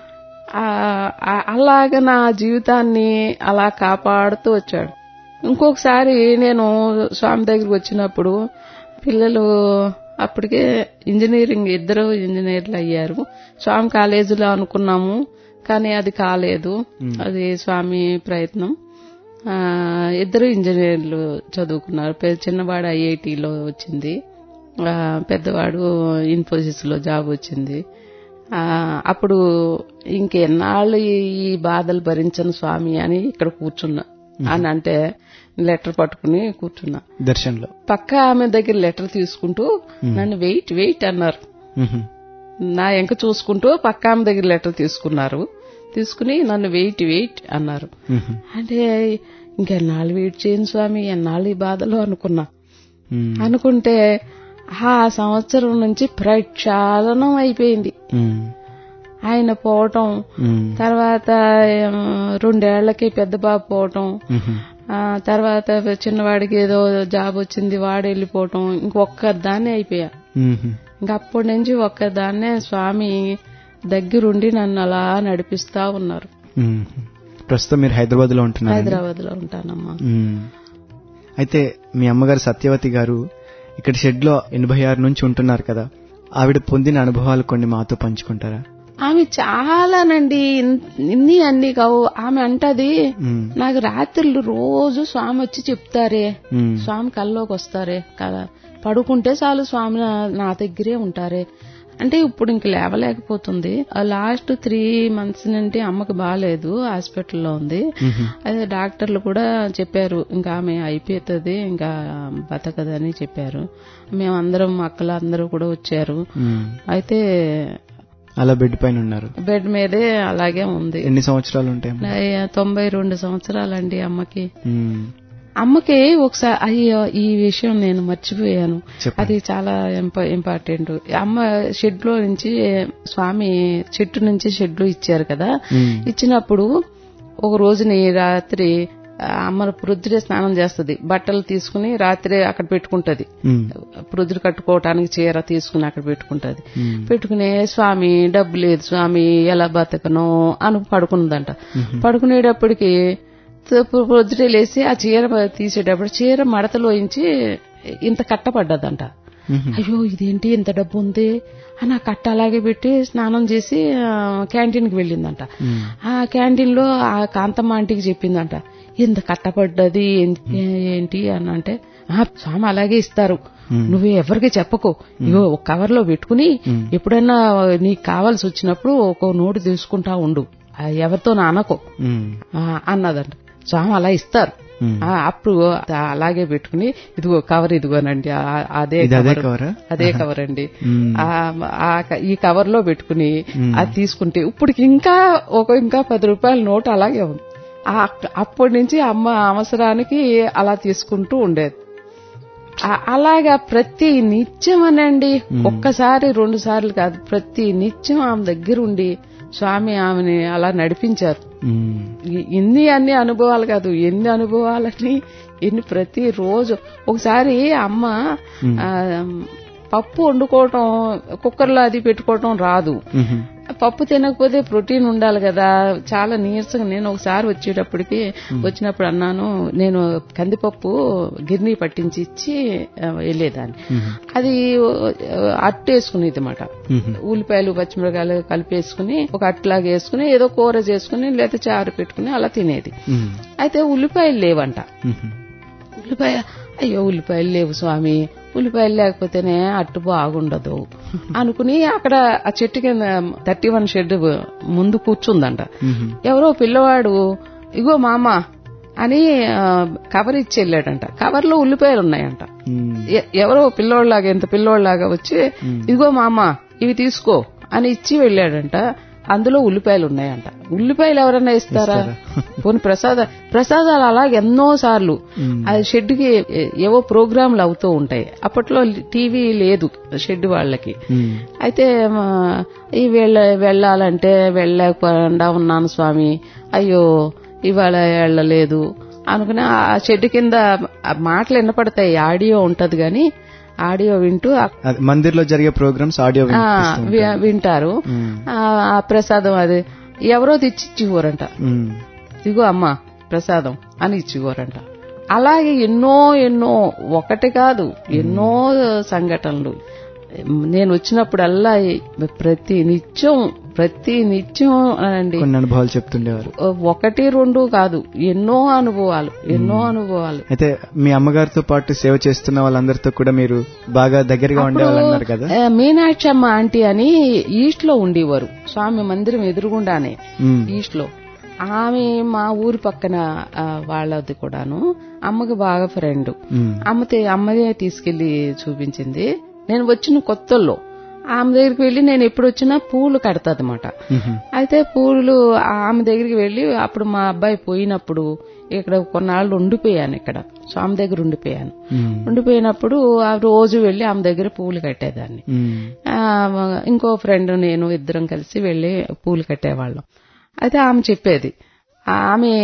ఆ- ఆ- అలాగ నా జీవితాన్ని అలా కాపాడుతూ వచ్చాడు ఇంకొకసారి నేను స్వామి దగ్గరికి వచ్చినప్పుడు పిల్లలు అప్పటికే ఇంజనీరింగ్ ఇద్దరు ఇంజనీర్లు అయ్యారు స్వామి కాలేజీలో అనుకున్నాము కానీ అది కాలేదు అది స్వామి ప్రయత్నం ఆ, ఇద్దరు ఇంజనీర్లు చదువుకున్నారు పె- చిన్నవాడు ఐఐటిలో వచ్చింది ఆ, పెద్దవాడు ఇన్ఫోసిస్ లో జాబ్ వచ్చింది ఆ, అప్పుడు ఇంకెన్నాళ్ళు ఈ ఈ బాధలు భరించను స్వామి అని ఇక్కడ కూర్చున్నా అని అంటే లెటర్ పట్టుకుని కూర్చున్నా దర్శన్లో పక్క ఆమె దగ్గర లెటర్ తీసుకుంటూ నన్ను వెయిట్ వెయిట్ అన్నారు ఉహు, నా ఎంక చూసుకుంటూ పక్క ఆమె దగ్గర లెటర్ తీసుకున్నారు తీసుకుని నన్ను వెయిట్ వెయిట్ అన్నారు ఉహు, అంటే ఇంకెన్నాళ్ళు వెయిట్ చేయను స్వామి ఎన్నాళ్ళు ఈ బాధలు అనుకున్నా ఉమ్, అనుకుంటే ఆ సంవత్సరం నుంచి ప్రక్షాళనం అయిపోయింది ఉమ్, ఆయన పోవటం ఉమ్, తర్వాత ఏం, రెండేళ్లకి పెద్ద బాబు పోవటం ఉహు, ఆ తర్వాత చిన్నవాడికి ఏదో జాబ్ వచ్చింది వాడు వెళ్ళిపోవటం ఇంకొక్కదాన్నే అయిపోయా ఉహు, ఇంకా అప్పటి నుంచి ఒక్కదాన్నే స్వామి దగ్గరుండి నన్ను అలా నడిపిస్తా ఉన్నారు ఉమ్. ప్రస్తుతం మీరు హైదరాబాద్ లో ఉంటున్నారు హైదరాబాద్ లో ఉంటానమ్మా మ్మ్. అయితే మీ అమ్మగారు సత్యవతి గారు ఇక్కడ షెడ్ లో ఎనభై ఆరు నుంచి ఉంటున్నారు కదా ఆవిడ పొందిన అనుభవాలు కొన్ని మాతో పంచుకుంటారా ఆమె చాలానండి ఇన్- ఇన్ని అన్ని కావు ఆమె అంటది మ్మ్. నాకు రాత్రులు రోజు స్వామి వచ్చి చెప్తారే మ్మ్. స్వామి కల్లోకి వస్తారే కదా పడుకుంటే చాలు స్వామి నా- నా దగ్గరే ఉంటారే అంటే ఇప్పుడు ఇంక లేవలేకపోతుంది లాస్ట్ త్రీ మంత్స్ నుండి అమ్మకి బాగాలేదు హాస్పిటల్లో ఉంది మ్మ్. అదే డాక్టర్లు కూడా చెప్పారు ఇంకా ఆమె అయిపోతుంది ఇంకా బతకదని చెప్పారు మేమందరం అక్కలు అందరూ కూడా వచ్చారు మ్మ్. అయితే అలా బెడ్ పైన ఉన్నారు బెడ్ మీదే అలాగే ఉంది ఎన్ని సంవత్సరాలు ఉంటాయి నా- తొంభై రెండు సంవత్సరాలండి అమ్మకి మ్మ్. అమ్మకి ఒకసారి అయ్యో ఈ విషయం నేను మర్చిపోయాను చెప్పండి. అది చాలా ఇంప- ఇంపార్టెంట్ అమ్మ షెడ్ లో నుంచి స్వామి చెట్టు నుంచి షెడ్ లో ఇచ్చారు కదా మ్మ్. ఇచ్చినప్పుడు ఒక రోజుని రాత్రి ఆ, అమ్మ ప్రొద్దుడే స్నానం చేస్తది బట్టలు తీసుకుని రాత్రి అక్కడ పెట్టుకుంటది మ్మ్. ప్రొద్దురు కట్టుకోవటానికి చీర తీసుకుని అక్కడ పెట్టుకుంటది మ్మ్. పెట్టుకునే స్వామి డబ్బు లేదు స్వామి ఎలా బతకను అని పడుకుందంట పడుకునేటప్పటికి త- పొద్దుటే లేసి ఆ చీర తీసేటప్పుడు చీర మడతలోంచి ఇంత కట్టపడ్డదంట మ్మ్. అయ్యో ఇదేంటి ఇంత డబ్బు ఉంది అని ఆ కట్ట అలాగే పెట్టి స్నానం చేసి క్యాంటీన్ కి వెళ్ళిందంట మ్మ్. ఆ క్యాంటీన్ లో ఆ కాంతమ్మ ఆంటీకి చెప్పిందంట ఇంత కట్టపడ్డది ఏం- ఏ- ఏంటి అని అంటే "ఆ, స్వామి అలాగే ఇస్తారు నువ్వు ఎవరికి చెప్పకు ఇగో ఒక కవర్ లో పెట్టుకుని ఎప్పుడైనా నీకు కావాల్సి వచ్చినప్పుడు ఒక నోటు తీసుకుంటా ఉండు ఆ, ఎవరితో నానకో మ్మ్. అన్నదంట స్వామి అలా ఇస్తారు మ్మ్. ఆ, అప్పుడు ఆ- అలాగే పెట్టుకుని ఇదిగో కవర్ ఇదిగోనండి ఆ- అదే ఇది అదే కవర్ కవరా? అదే కవర్ అండి మ్మ్. ఆ- ఆ క- ఈ కవర్ లో పెట్టుకుని అది తీసుకుంటే ఇప్పుడు ఇంకా ఒక ఇంకా పది రూపాయల నోట్ అలాగే ఉంది ఆ- అప్పటి నుంచి అమ్మ అవసరానికి అలా తీసుకుంటూ ఉండేది ఆ- అలాగా ప్రతి నిత్యం అనండి ఒక్కసారి రెండు సార్లు కాదు ప్రతి నిత్యం ఆమె దగ్గర ఉండి స్వామి ఆమెని అలా నడిపించారు మ్మ్. ఇ- ఇన్ని అన్ని అనుభవాలు కాదు ఎన్ని అనుభవాలని ఎన్ని ప్రతి రోజు ఒకసారి అమ్మ ఆ, పప్పు వండుకోవటం కుక్కర్లో అది పెట్టుకోవటం రాదు మ్మ్. పప్పు తినకపోతే ప్రోటీన్ ఉండాలి కదా చాలా నీరసంగా నేను ఒకసారి వచ్చేటప్పటికి వచ్చినప్పుడు అన్నాను నేను కందిపప్పు గిర్నీ పట్టించి ఇచ్చి ఆ, వెళ్ళేదాన్ని అది ఆ, అట్టేసుకునేది అన్నమాట మ్మ్. ఉల్లిపాయలు పచ్చిమిరకాయలు కలిపేసుకుని ఒక అట్లాగా వేసుకుని ఏదో కూర చేసుకుని లేదా చారు పెట్టుకుని అలా తినేది మ్మ్. అయితే ఉల్లిపాయలు లేవంట మ్మ్. ఉల్లిపాయ అయ్యో ఉల్లిపాయలు లేవు స్వామి ఉల్లిపాయలు లేకపోతేనే అట్టు బాగుండదు అనుకుని అక్కడ ఆ చెట్టు కింద థర్టీ వన్ షెడ్ ముందు కూర్చుందంట మ్మ్. ఎవరో పిల్లవాడు ఇగో మామ అని ఆ, కవర్ ఇచ్చి వెళ్ళాడంట కవర్ లో ఉల్లిపాయలు ఉన్నాయంట మ్మ్. ఎ- ఎవరో పిల్లోళ్ళలాగా ఎంత పిల్లోళ్ళలాగా వచ్చి ఇదిగో మామ ఇవి తీసుకో అని ఇచ్చి వెళ్ళాడంట అందులో ఉల్లిపాయలు ఉన్నాయంట ఉల్లిపాయలు ఎవరన్నా ఇస్తారా పోనీ ప్రసాద ప్రసాదాలు అలా ఎన్నో సార్లు అది షెడ్కి ఏవో ప్రోగ్రాంలు అవుతూ ఉంటాయి అప్పట్లో టీవీ లేదు షెడ్ వాళ్ళకి మ్మ్. అయితే మా, ఈ వెళ్ళ వెళ్ళాలంటే వెళ్ళలేకుండా ఉన్నాను స్వామి అయ్యో ఇవాళ వెళ్ళలేదు అనుకుని ఆ షెడ్ కింద ఆ మాటలు వినపడతాయి ఆడియో ఉంటది గాని ఆడియో వింటూ ఆ- అదే మందిర్లో జరిగే ప్రోగ్రామ్స్ ఆడియో ఆ, వి- వింటారు ఆ ఆ ప్రసాదం అది ఎవరో తెచ్చి ఇచ్చివ్వరంట ఇదిగో అమ్మ ప్రసాదం అని ఇచ్చివ్వరంట అలాగే ఎన్నో ఎన్నో ఒకటి కాదు ఎన్నో సంఘటనలు నేను వచ్చినప్పుడల్లా ప్రతి నిత్యం ప్రతి నిత్యం అండి కొన్ని అనుభవాలు చెప్తుండేవారు ఒకటి రెండు కాదు ఎన్నో అనుభవాలు ఎన్నో అనుభవాలు అయితే మీ అమ్మగారితో పాటు సేవ చేస్తున్న వాళ్ళందరితో కూడా మీరు బాగా దగ్గరగా ఉండేవాళ్ళు అన్నారు కదా ఆ, మీనాక్షి అమ్మ ఆంటీ అని ఈస్ట్ లో ఉండేవారు స్వామి మందిరం ఎదురుగుండానే మ్మ్. ఈస్ట్ లో ఆమె మా ఊరి పక్కన ఆ, వాళ్ళది కూడాను అమ్మకి బాగా ఫ్రెండ్ మ్మ్. అమ్మతే అమ్మదే తీసుకెళ్లి చూపించింది నేను వచ్చిన కొత్తల్లో ఆమె దగ్గరికి వెళ్లి నేను ఎప్పుడు వచ్చినా పూలు కడతాదన్నమాట మ్మ్. అయితే పూలు ఆమె దగ్గరికి వెళ్లి అప్పుడు మా అబ్బాయి పోయినప్పుడు ఇక్కడ కొన్నాళ్ళు ఉండిపోయాను ఇక్కడ స్వామి దగ్గర ఉండిపోయాను మ్మ్. ఉండిపోయినప్పుడు ఆ రోజు వెళ్లి ఆమె దగ్గర పూలు కట్టేదాన్ని మ్మ్. ఆ, ఇంకో ఫ్రెండ్ నేను ఇద్దరం కలిసి వెళ్లి పూలు కట్టేవాళ్ళం అయితే ఆమె చెప్పేది ఆమె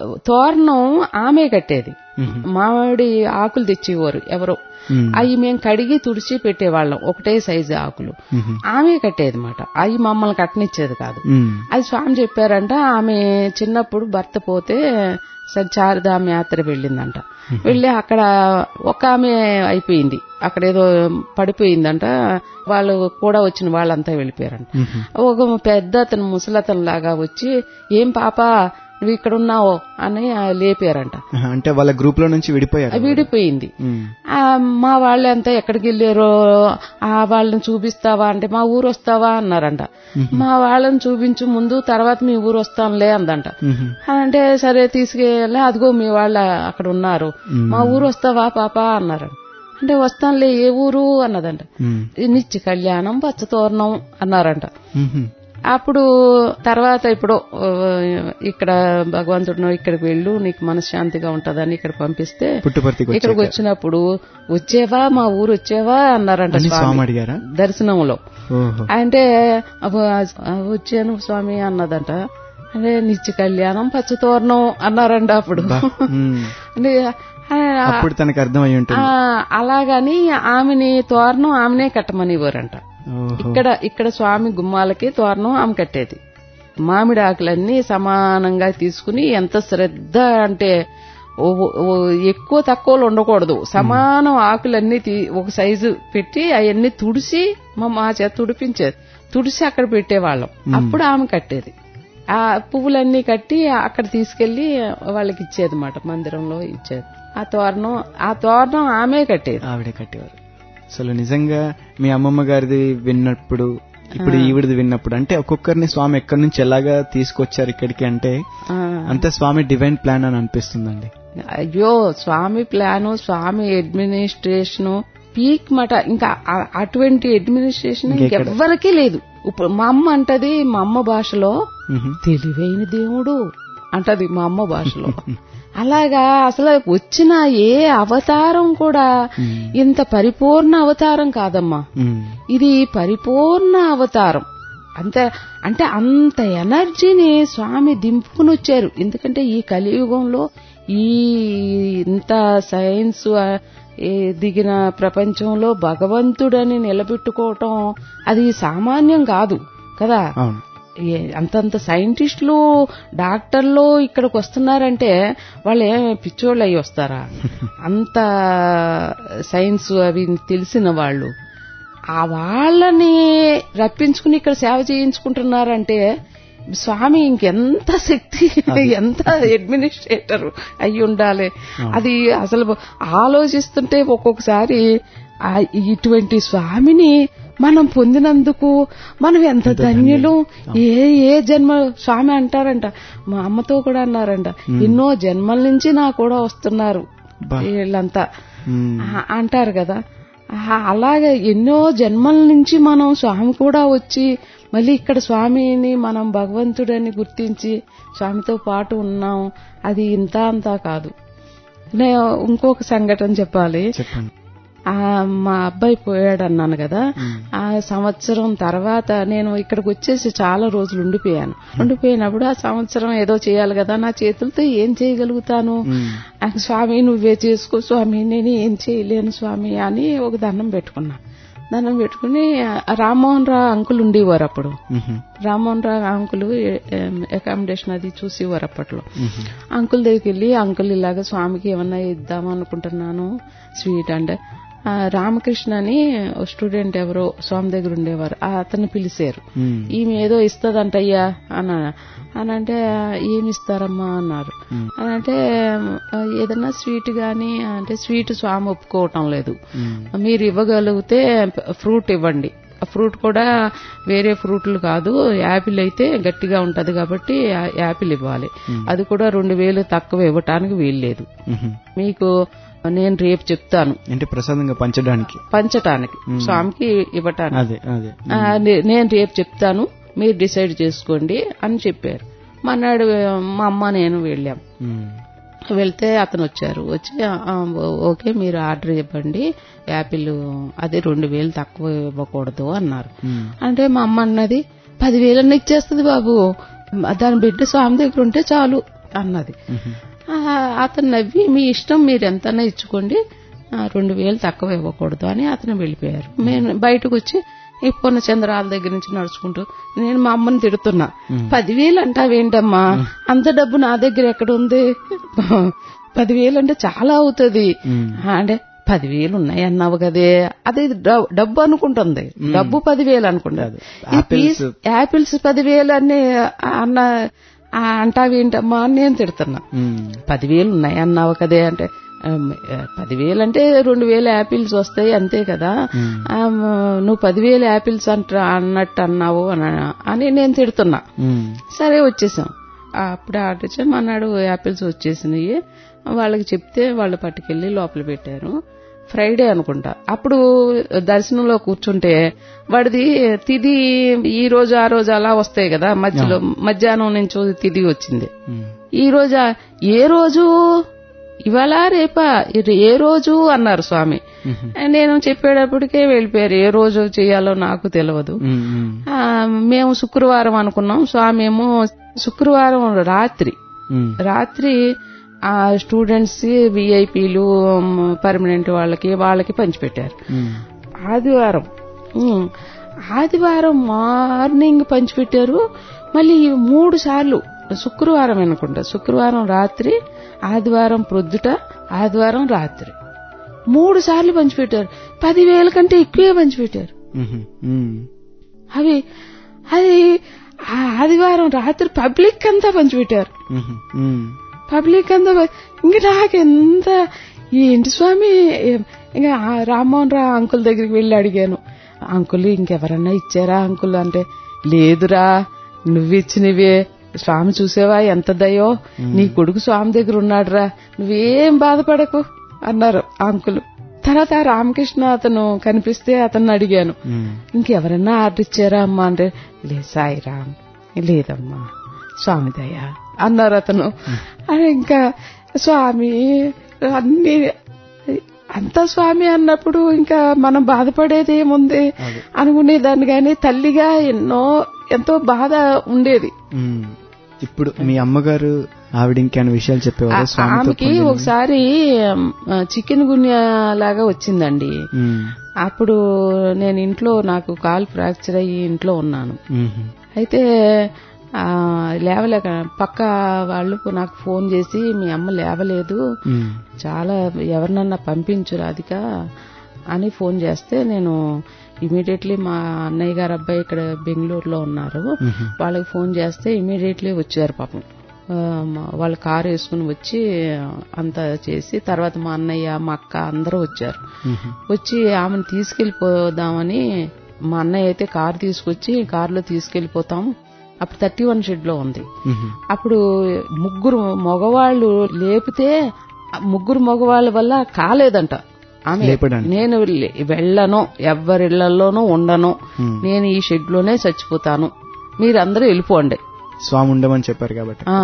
తోరణం ఆమె కట్టేది మామిడి ఆకులు తెచ్చేవారు ఎవరో మ్మ్. అవి మేము కడిగి తుడిచి పెట్టేవాళ్ళం ఒకటే సైజు ఆకులు మ్మ్. ఆమె కట్టేది మాట అవి మమ్మల్ని కట్టనిచ్చేది కాదు మ్మ్. అది స్వామి చెప్పారంట ఆమె చిన్నప్పుడు భర్త పోతే సరే చారిధామ యాత్ర వెళ్ళిందంట వెళ్ళి అక్కడ ఒక ఆమె అయిపోయింది అక్కడ ఏదో పడిపోయిందంట వాళ్ళు కూడా వచ్చిన వాళ్ళంతా వెళ్ళిపోయారంట మ్మ్. ఒక పెద్ద అతను ముసలతను లాగా వచ్చి ఏం పాప నువ్వు ఇక్కడ ఉన్నావో అని లేపారంట ఆహా, అంటే వాళ్ళ గ్రూప్ లో నుంచి విడిపోయారు విడిపోయింది మ్మ్. ఆ, మా వాళ్ళంతా ఎక్కడికి వెళ్ళారో ఆ వాళ్ళని చూపిస్తావా అంటే మా ఊరు వస్తావా అన్నారంట మా వాళ్ళని చూపించు ముందు తర్వాత మీ ఊరు వస్తాంలే అందంట మ్మ్. అంటే సరే తీసుకెళ్ళి అదిగో మీ వాళ్ళ అక్కడ ఉన్నారు మా ఊరు వస్తావా పాప అన్నారు అంటే వస్తానులే ఏ ఊరు అన్నదంట మ్మ్. నిత్య కళ్యాణం పచ్చతోరణం అన్నారంట మ్మ్. అప్పుడు తర్వాత ఇప్పుడు ఆ, ఇక్కడ భగవంతుడు ఇక్కడికి వెళ్ళు నీకు మనశ్శాంతిగా ఉంటదని ఇక్కడ పంపిస్తే పుట్టుపర్తికి ఇక్కడికి వచ్చాక. వచ్చినప్పుడు వచ్చేవా మా ఊరు వచ్చేవా అన్నారంట అని స్వామి స్వామి అడిగారా దర్శనంలో ఓహో అంటే అబ్బో, ఆ, వచ్చాను స్వామి అన్నదంట అంటే నిత్య కళ్యాణం పచ్చతోరణం అన్నారంట అప్పుడు బా. ఉమ్. అంటే ఆ, అప్పుడు తనకు అర్థం అయి ఉంటుంది ఆ, అలాగని ఆమెని తోరణం ఆమెనే కట్టమనివ్వరంట ఓహో ఇక్కడ ఇక్కడ స్వామి గుమ్మాలకి తోరణం ఆమె కట్టేది మామిడి ఆకులన్నీ సమానంగా తీసుకుని ఎంత శ్రద్ధ అంటే ఓ- ఓ ఎక్కువ తక్కువలు ఉండకూడదు సమానం ఆకులన్నీ తీ- ఒక సైజు పెట్టి అవన్నీ తుడిసి మా మా చేత తుడిపించేది తుడిసి అక్కడ పెట్టేవాళ్ళం అప్పుడు ఆమె కట్టేది ఆ పువ్వులన్నీ కట్టి అక్కడ తీసుకెళ్లి వాళ్ళకి ఇచ్చేది మాట మందిరంలో ఇచ్చేది ఆ తోరణం ఆ తోరణం ఆమె కట్టేది ఆవిడే కట్టేవారు అసలు నిజంగా మీ అమ్మమ్మ గారిది విన్నప్పుడు ఇప్పుడు ఈవిడిది విన్నప్పుడు అంటే ఒక్కొక్కరిని స్వామి ఎక్కడి నుంచి ఎలాగా తీసుకొచ్చారు ఇక్కడికి అంటే ఆ. అంతే స్వామి డివైన్ ప్లాన్ అని అనిపిస్తుందండి అయ్యో స్వామి ప్లాను స్వామి అడ్మినిస్ట్రేషన్ పీక్ మట ఇంకా ఆ- అటువంటి అడ్మినిస్ట్రేషన్ ఇంకెక్కడ? ఇంకెవ్వరికీ లేదు ఇప్పుడు మా అమ్మ అంటది మా అమ్మ భాషలో మ్హూ. తెలివైన దేవుడు అంటది మా అమ్మ భాషలో అలాగా అసలు వచ్చిన ఏ అవతారం కూడా ఇంత పరిపూర్ణ అవతారం కాదమ్మా మ్. ఇది పరిపూర్ణ అవతారం అంత అంటే అంత ఎనర్జీని స్వామి దింపుకుని వచ్చారు ఎందుకంటే ఈ కలియుగంలో ఈ ఇంత సైన్స్ ఆ, ఏ దిగిన ప్రపంచంలో భగవంతుడని నిలబెట్టుకోవటం అది సామాన్యం కాదు కదా అవును ఏ- అంతంత సైంటిస్టులు డాక్టర్లు ఇక్కడికి వస్తున్నారంటే వాళ్ళు ఏం పిచ్చోళ్ళు అయ్యి వస్తారా అంత సైన్స్ అవి తెలిసిన వాళ్ళు ఆ వాళ్ళని రప్పించుకుని ఇక్కడ సేవ చేయించుకుంటున్నారంటే స్వామి ఇంకెంత శక్తి ఎంత అడ్మినిస్ట్రేటర్ అయి ఉండాలి అది అసలు ఆలోచిస్తుంటే ఒక్కొక్కసారి ఆ ఇటువంటి స్వామిని మనం పొందినందుకు మనం ఎంత ధన్యులు ఏ ఏ జన్మ స్వామి అంటారంట మా అమ్మతో కూడా అన్నారంట ఎన్నో జన్మల నుంచి నా కూడా వస్తున్నారు బా. వీళ్ళంతా మ్. ఆ, అంటారు కదా ఆ, అలాగే ఎన్నో జన్మల నుంచి మనం స్వామి కూడా వచ్చి మళ్ళీ ఇక్కడ స్వామిని మనం భగవంతుడని గుర్తించి స్వామితో పాటు ఉన్నాం అది ఇంత అంతా కాదు నేను ఇంకొక సంఘటన చెప్పాలి చెప్పండి ఆ మా అబ్బాయి పోయాడు అన్నాను కదా ఆ సంవత్సరం తర్వాత నేను ఇక్కడికి వచ్చేసి చాలా రోజులు ఉండిపోయాను ఉండిపోయినప్పుడు ఆ సంవత్సరం ఏదో చేయాలి కదా నా చేతులతో ఏం చేయగలుగుతాను మ్. నాకు స్వామి నువ్వే చేసుకో స్వామి నేను ఏం చేయలేను స్వామి అని ఒక దండం పెట్టుకున్నా దండం పెట్టుకుని ఆ రామ్మోహన్ రావు అంకుల్ ఉండేవారు అప్పుడు మ్హూ. రామ్మోహన్ రావు అంకుల్ అకామిడేషన్ అది చూసేవారు అప్పట్లో అంకుల్ దగ్గరికి వెళ్ళి అంకుల్ ఇలాగ స్వామికి ఏమన్నా ఇద్దాం అనుకుంటున్నాను స్వీట్ అంటే ఆ, రామకృష్ణ అని స్టూడెంట్ ఎవరో స్వామి దగ్గర ఉండేవారు ఆ అతన్ని పిలిచారు మ్. ఈమె ఏదో ఇస్తదంటయ్యా అని అని అంటే ఏమి ఇస్తారమ్మా అన్నారు అని అంటే ఆ, ఏదన్నా స్వీట్ గాని అంటే స్వీట్ స్వామి ఒప్పుకోవటం లేదు మ్. మీరు ఇవ్వగలిగితే ఫ్రూట్ ఇవ్వండి ఆ ఫ్రూట్ కూడా వేరే ఫ్రూట్లు కాదు యాపిల్ అయితే గట్టిగా ఉంటది కాబట్టి యా- యాపిల్ ఇవ్వాలి అది కూడా రెండు వేలు తక్కువ ఇవ్వటానికి వీల్లేదు మ్హూ. మీకు నేను రేపు చెప్తాను అంటే ప్రసాదంగా పంచడానికి పంచటానికి స్వామికి ఇవ్వటానికి అదే అదే ఆ, నే- నేను రేపు చెప్తాను మీరు డిసైడ్ చేసుకోండి అని చెప్పారు మన్నాడు మా అమ్మ నేను వెళ్ళాం మ్. వెళ్తే అతను వచ్చారు వచ్చి "ఆ, ఓకే మీరు ఆర్డర్ ఇవ్వండి యాపిల్ అది రెండు వేలు తక్కువ ఇవ్వకూడదు అన్నారు మ్. అంటే మా అమ్మ అన్నది పదివేలన్న ఇచ్చేస్తుంది బాబు దాని బిడ్డ స్వామి దగ్గర ఉంటే చాలు అన్నది మ్హూ. ఆ, అతను నవ్వి మీ ఇష్టం మీరు ఎంతైనా ఇచ్చుకోండి ఆ, రెండు వేలు తక్కువ ఇవ్వకూడదు అని అతను వెళ్ళిపోయారు మేము బయటకు వచ్చి ఈ పొన్నచంద్రాల దగ్గర నుంచి నడుచుకుంటూ నేను మా అమ్మని తిడుతున్నా పదివేలు అంటావేంటమ్మా అంత డబ్బు నా దగ్గర ఎక్కడ ఉంది పదివేలు అంటే చాలా అవుతుంది మ్. ఆ, అంటే పదివేలు ఉన్నాయి అన్నావు కదే అదే డ- డబ్బు అనుకుంటుంది డబ్బు పదివేలు అనుకుంటుంది ఈ పీస్ యాపిల్స్ పదివేలు అని అన్న ఆ, అంటావేంటమ్మా అని నేను తిడుతున్నా మ్. పదివేలు ఉన్నాయి అన్నావు కదే అంటే ఆమ్, ఆ, పదివేలు అంటే రెండు వేలు యాపిల్స్ వస్తాయి అంతే కదా ఆమ్, నువ్వు పదివేలు యాపిల్స్ అంట అన్నట్టు అన్నావు అని అని నేను తిడుతున్నా మ్. సరే వచ్చేసాం ఆ, అప్పుడే ఆర్డర్ ఇచ్చాం అన్నాడు యాపిల్స్ వచ్చేసినాయి వాళ్ళకి చెప్తే వాళ్ళు పట్టుకెళ్లి లోపల పెట్టారు ఫ్రైడే అనుకుంటా అప్పుడు దర్శనంలో కూర్చుంటే వాడిది తిది ఈ రోజు ఆ రోజు అలా వస్తాయి కదా మధ్యలో మధ్యాహ్నం నుంచి తిది వచ్చింది ఉమ్, ఈ రోజా ఏ రోజు ఇవాళ రేపా ఇది ఏ రోజు అన్నారు స్వామి ఉమ్, నేను చెప్పేటప్పటికే వెళ్ళిపోయారు ఏ రోజు చేయాలో నాకు తెలియదు ఉమ్, ఉమ్, ఆ, మేము శుక్రవారం అనుకున్నాం స్వామి ఏమో శుక్రవారం రాత్రి ఉమ్, రాత్రి ఆ స్టూడెంట్స్ విఐపీలు పర్మనెంట్ వాళ్ళకి వాళ్ళకి పంచిపెట్టారు ఉమ్, ఆదివారం ఉమ్, ఆదివారం మార్నింగ్ పంచిపెట్టారు మళ్ళీ ఈ మూడు సార్లు శుక్రవారం అనుకుంటా శుక్రవారం రాత్రి ఆదివారం ప్రొద్దుట ఆదివారం రాత్రి మూడు సార్లు పంచిపెట్టారు పదివేల కంటే ఎక్కువే పంచిపెట్టారు ఉమ్, ఉమ్, అవి అది ఆ ఆదివారం రాత్రి పబ్లిక్ అంతా పంచిపెట్టారు ఉమ్, ఉమ్, పబ్లిక్ అంతా ప- ఇంక నాకు ఎంత ఏంటి స్వామి ఇంకా ఆ రామ్మోహన్ రావు అంకుల్ దగ్గరికి వెళ్ళి అడిగాను అంకుల్ ఇంకెవరన్నా ఇచ్చారా అంకుల్ అంటే లేదురా నువ్వు ఇచ్చినవే స్వామి చూసావా ఎంత దయో నీ కొడుకు స్వామి దగ్గర ఉన్నాడురా నువ్వేం బాధపడకు అన్నారు ఆ అంకుల్ తర్వాత ఆ రామకృష్ణ అతను కనిపిస్తే అతన్ని అడిగాను ఉమ్, ఇంకెవరన్నా ఆర్డర్ ఇచ్చారా అమ్మా అంటే లే సాయిరామ్ లేదమ్మా స్వామి దయ అన్నారు అతను అని ఇంకా స్వామి అన్ని అంతా స్వామి అన్నప్పుడు ఇంకా మనం బాధపడేది ఏముంది అనుకునేదాన్ని కానీ తల్లిగా ఎన్నో ఎంతో బాధ ఉండేది ఉమ్. ఇప్పుడు మీ అమ్మగారు ఆవిడ ఇంకేమైనా విషయాలు చెప్పేవారు ఆ- స్వామితో ఆమెకి పొందినవి? ఒకసారి చికెన్ గున్యా లాగా వచ్చిందండి ఉమ్, అప్పుడు నేను ఇంట్లో నాకు కాల్ ఫ్రాక్చర్ అయ్యి ఇంట్లో ఉన్నాను ఉమ్, అయితే ఆ, లేవలేక పక్క వాళ్ళు నాకు ఫోన్ చేసి మీ అమ్మ లేవలేదు ఉమ్, చాలా ఎవరినన్నా పంపించు రాధిక అని ఫోన్ చేస్తే నేను ఇమీడియట్లీ మా అన్నయ్య గారు అబ్బాయి ఇక్కడ బెంగళూరులో ఉన్నారు ఉమ్, వాళ్ళకి ఫోన్ చేస్తే ఇమీడియట్లీ వచ్చారు పాపం ఆ, మా- వాళ్ళ కారు వేసుకుని వచ్చి అంతా చేసి తర్వాత మా అన్నయ్య మా అక్క అందరూ వచ్చారు ఉమ్, వచ్చి ఆమెను తీసుకెళ్లిపోదామని మా అన్నయ్య అయితే కారు తీసుకొచ్చి కారులో తీసుకెళ్లిపోతాం అప్పుడు థర్టీ వన్ షెడ్ లో ఉంది ఉమ్, అప్పుడు ముగ్గురు మగవాళ్ళు లేపితే ఆ ముగ్గురు మగవాళ్ళ వల్ల కాలేదంట ఆమె లేపడానికి. నేను లే- వెళ్ళను ఎవరిళ్లలోనూ ఉండను ఉమ్. నేను ఈ షెడ్ లోనే చచ్చిపోతాను మీరందరూ వెళ్ళిపోండి స్వామి ఉండమని చెప్పారు కాబట్టి ఆ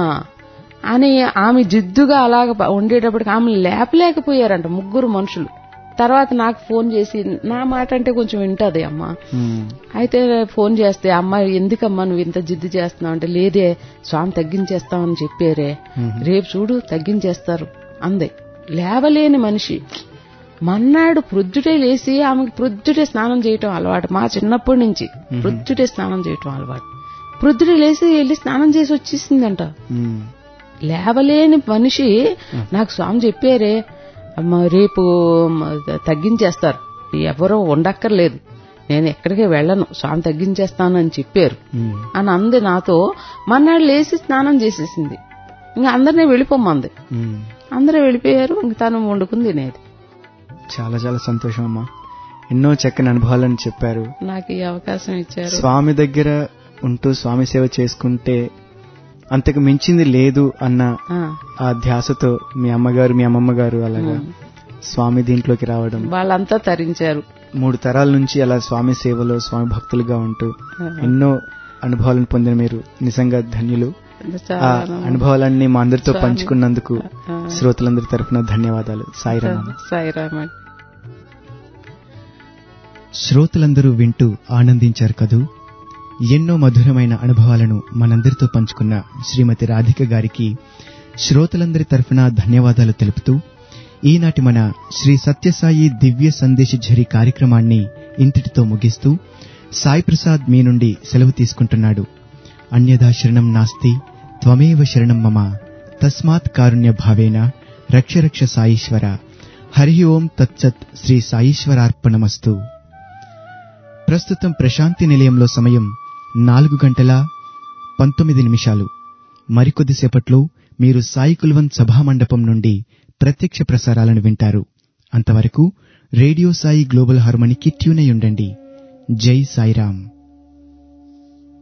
అని ఆమె జిద్దుగా అలాగ ప- ఉండేటప్పటికి ఆమె లేపలేకపోయారంట ముగ్గురు మనుషులు తర్వాత నాకు ఫోన్ చేసి నా మాట అంటే కొంచెం వింటది అమ్మ ఉమ్, అయితే ఫోన్ చేస్తే అమ్మ ఎందుకమ్మా నువ్వు ఇంత జిద్దు చేస్తున్నావు అంటే లేదే స్వామి తగ్గించేస్తామని చెప్పారే రేపు చూడు తగ్గించేస్తారు అందే లేవలేని మనిషి మన్నాడు ప్రొద్దుటే లేసి ఆమెకి ప్రొద్దుటే స్నానం చేయటం అలవాటు మా చిన్నప్పటి నుంచి ప్రొద్దుటే స్నానం చేయటం అలవాటు ప్రొద్దుటే లేసి వెళ్ళి స్నానం చేసి వచ్చేసిందంట ఉమ్, లేవలేని మనిషి నాకు స్వామి చెప్పారే అమ్మ రేపు మ, తగ్గించేస్తారు ఎవరో ఉండక్కర్లేదు నేను ఎక్కడికి వెళ్ళను స్వామి తగ్గించేస్తాను అని చెప్పారు ఉమ్, అని అంది నాతో మన్నాడు లేచి స్నానం చేసేసింది ఇంకా అందరినీ వెళ్ళిపోమ్మంది ఉమ్. అందరూ వెళ్ళిపోయారు ఇంక తను వండుకుని తినేది చాలా చాలా సంతోషం అమ్మా ఎన్నో చక్కని అనుభవాలను చెప్పారు నాకు ఈ అవకాశం ఇచ్చారు స్వామి దగ్గర ఉంటూ స్వామి సేవ చేసుకుంటే అంతకు మించింది లేదు అన్న ఆ, ఆ ధ్యాసతో మీ అమ్మగారు మీ అమ్మమ్మ గారు అలాగా స్వామి దీంట్లోకి రావడం వాళ్ళంతా తరించారు మూడు తరాల నుంచి అలా స్వామి సేవలో స్వామి భక్తులుగా ఉంటూ ఆ, ఎన్నో అనుభవాలను పొందిన మీరు నిజంగా ధన్యులు ఆ చాలా అనుభవాలన్నీ మా అందరితో స్వామి. పంచుకున్నందుకు ఆ, శ్రోతలందరి తరఫున ధన్యవాదాలు సాయిరామ్ సాయిరామ్ అండి. శ్రోతలందరూ వింటూ ఆనందించారు కదూ ఎన్నో మధురమైన అనుభవాలను మనందరితో పంచుకున్న శ్రీమతి రాధిక గారికి శ్రోతలందరి తరఫున ధన్యవాదాలు తెలుపుతూ ఈనాటి మన శ్రీ సత్యసాయి దివ్య సందేశ ఝరి కార్యక్రమాన్ని ఇంతటితో ముగిస్తూ సాయి ప్రసాద్ మీ నుండి సెలవు తీసుకుంటున్నాడు అన్యదా శరణం నాస్తి త్వమేవ శరణం మమ తస్మాత్ కారుణ్య భావేన రక్ష రక్ష సాయీశ్వర హరి ఓం తత్సత్ శ్రీ సాయీశ్వరార్పణమస్తు ప్రస్తుతం ప్రశాంతి నిలయంలో సమయం నాలుగు గంటల పంతొమ్మిది నిమిషాలు మరికొద్దిసేపట్లో మీరు సాయి కుల్వంత్ సభామండపం నుండి ప్రత్యక్ష ప్రసారాలను వింటారు అంతవరకు రేడియో సాయి గ్లోబల్ హార్మోనికి ట్యూన్ అయి ఉండండి జై సాయిరాం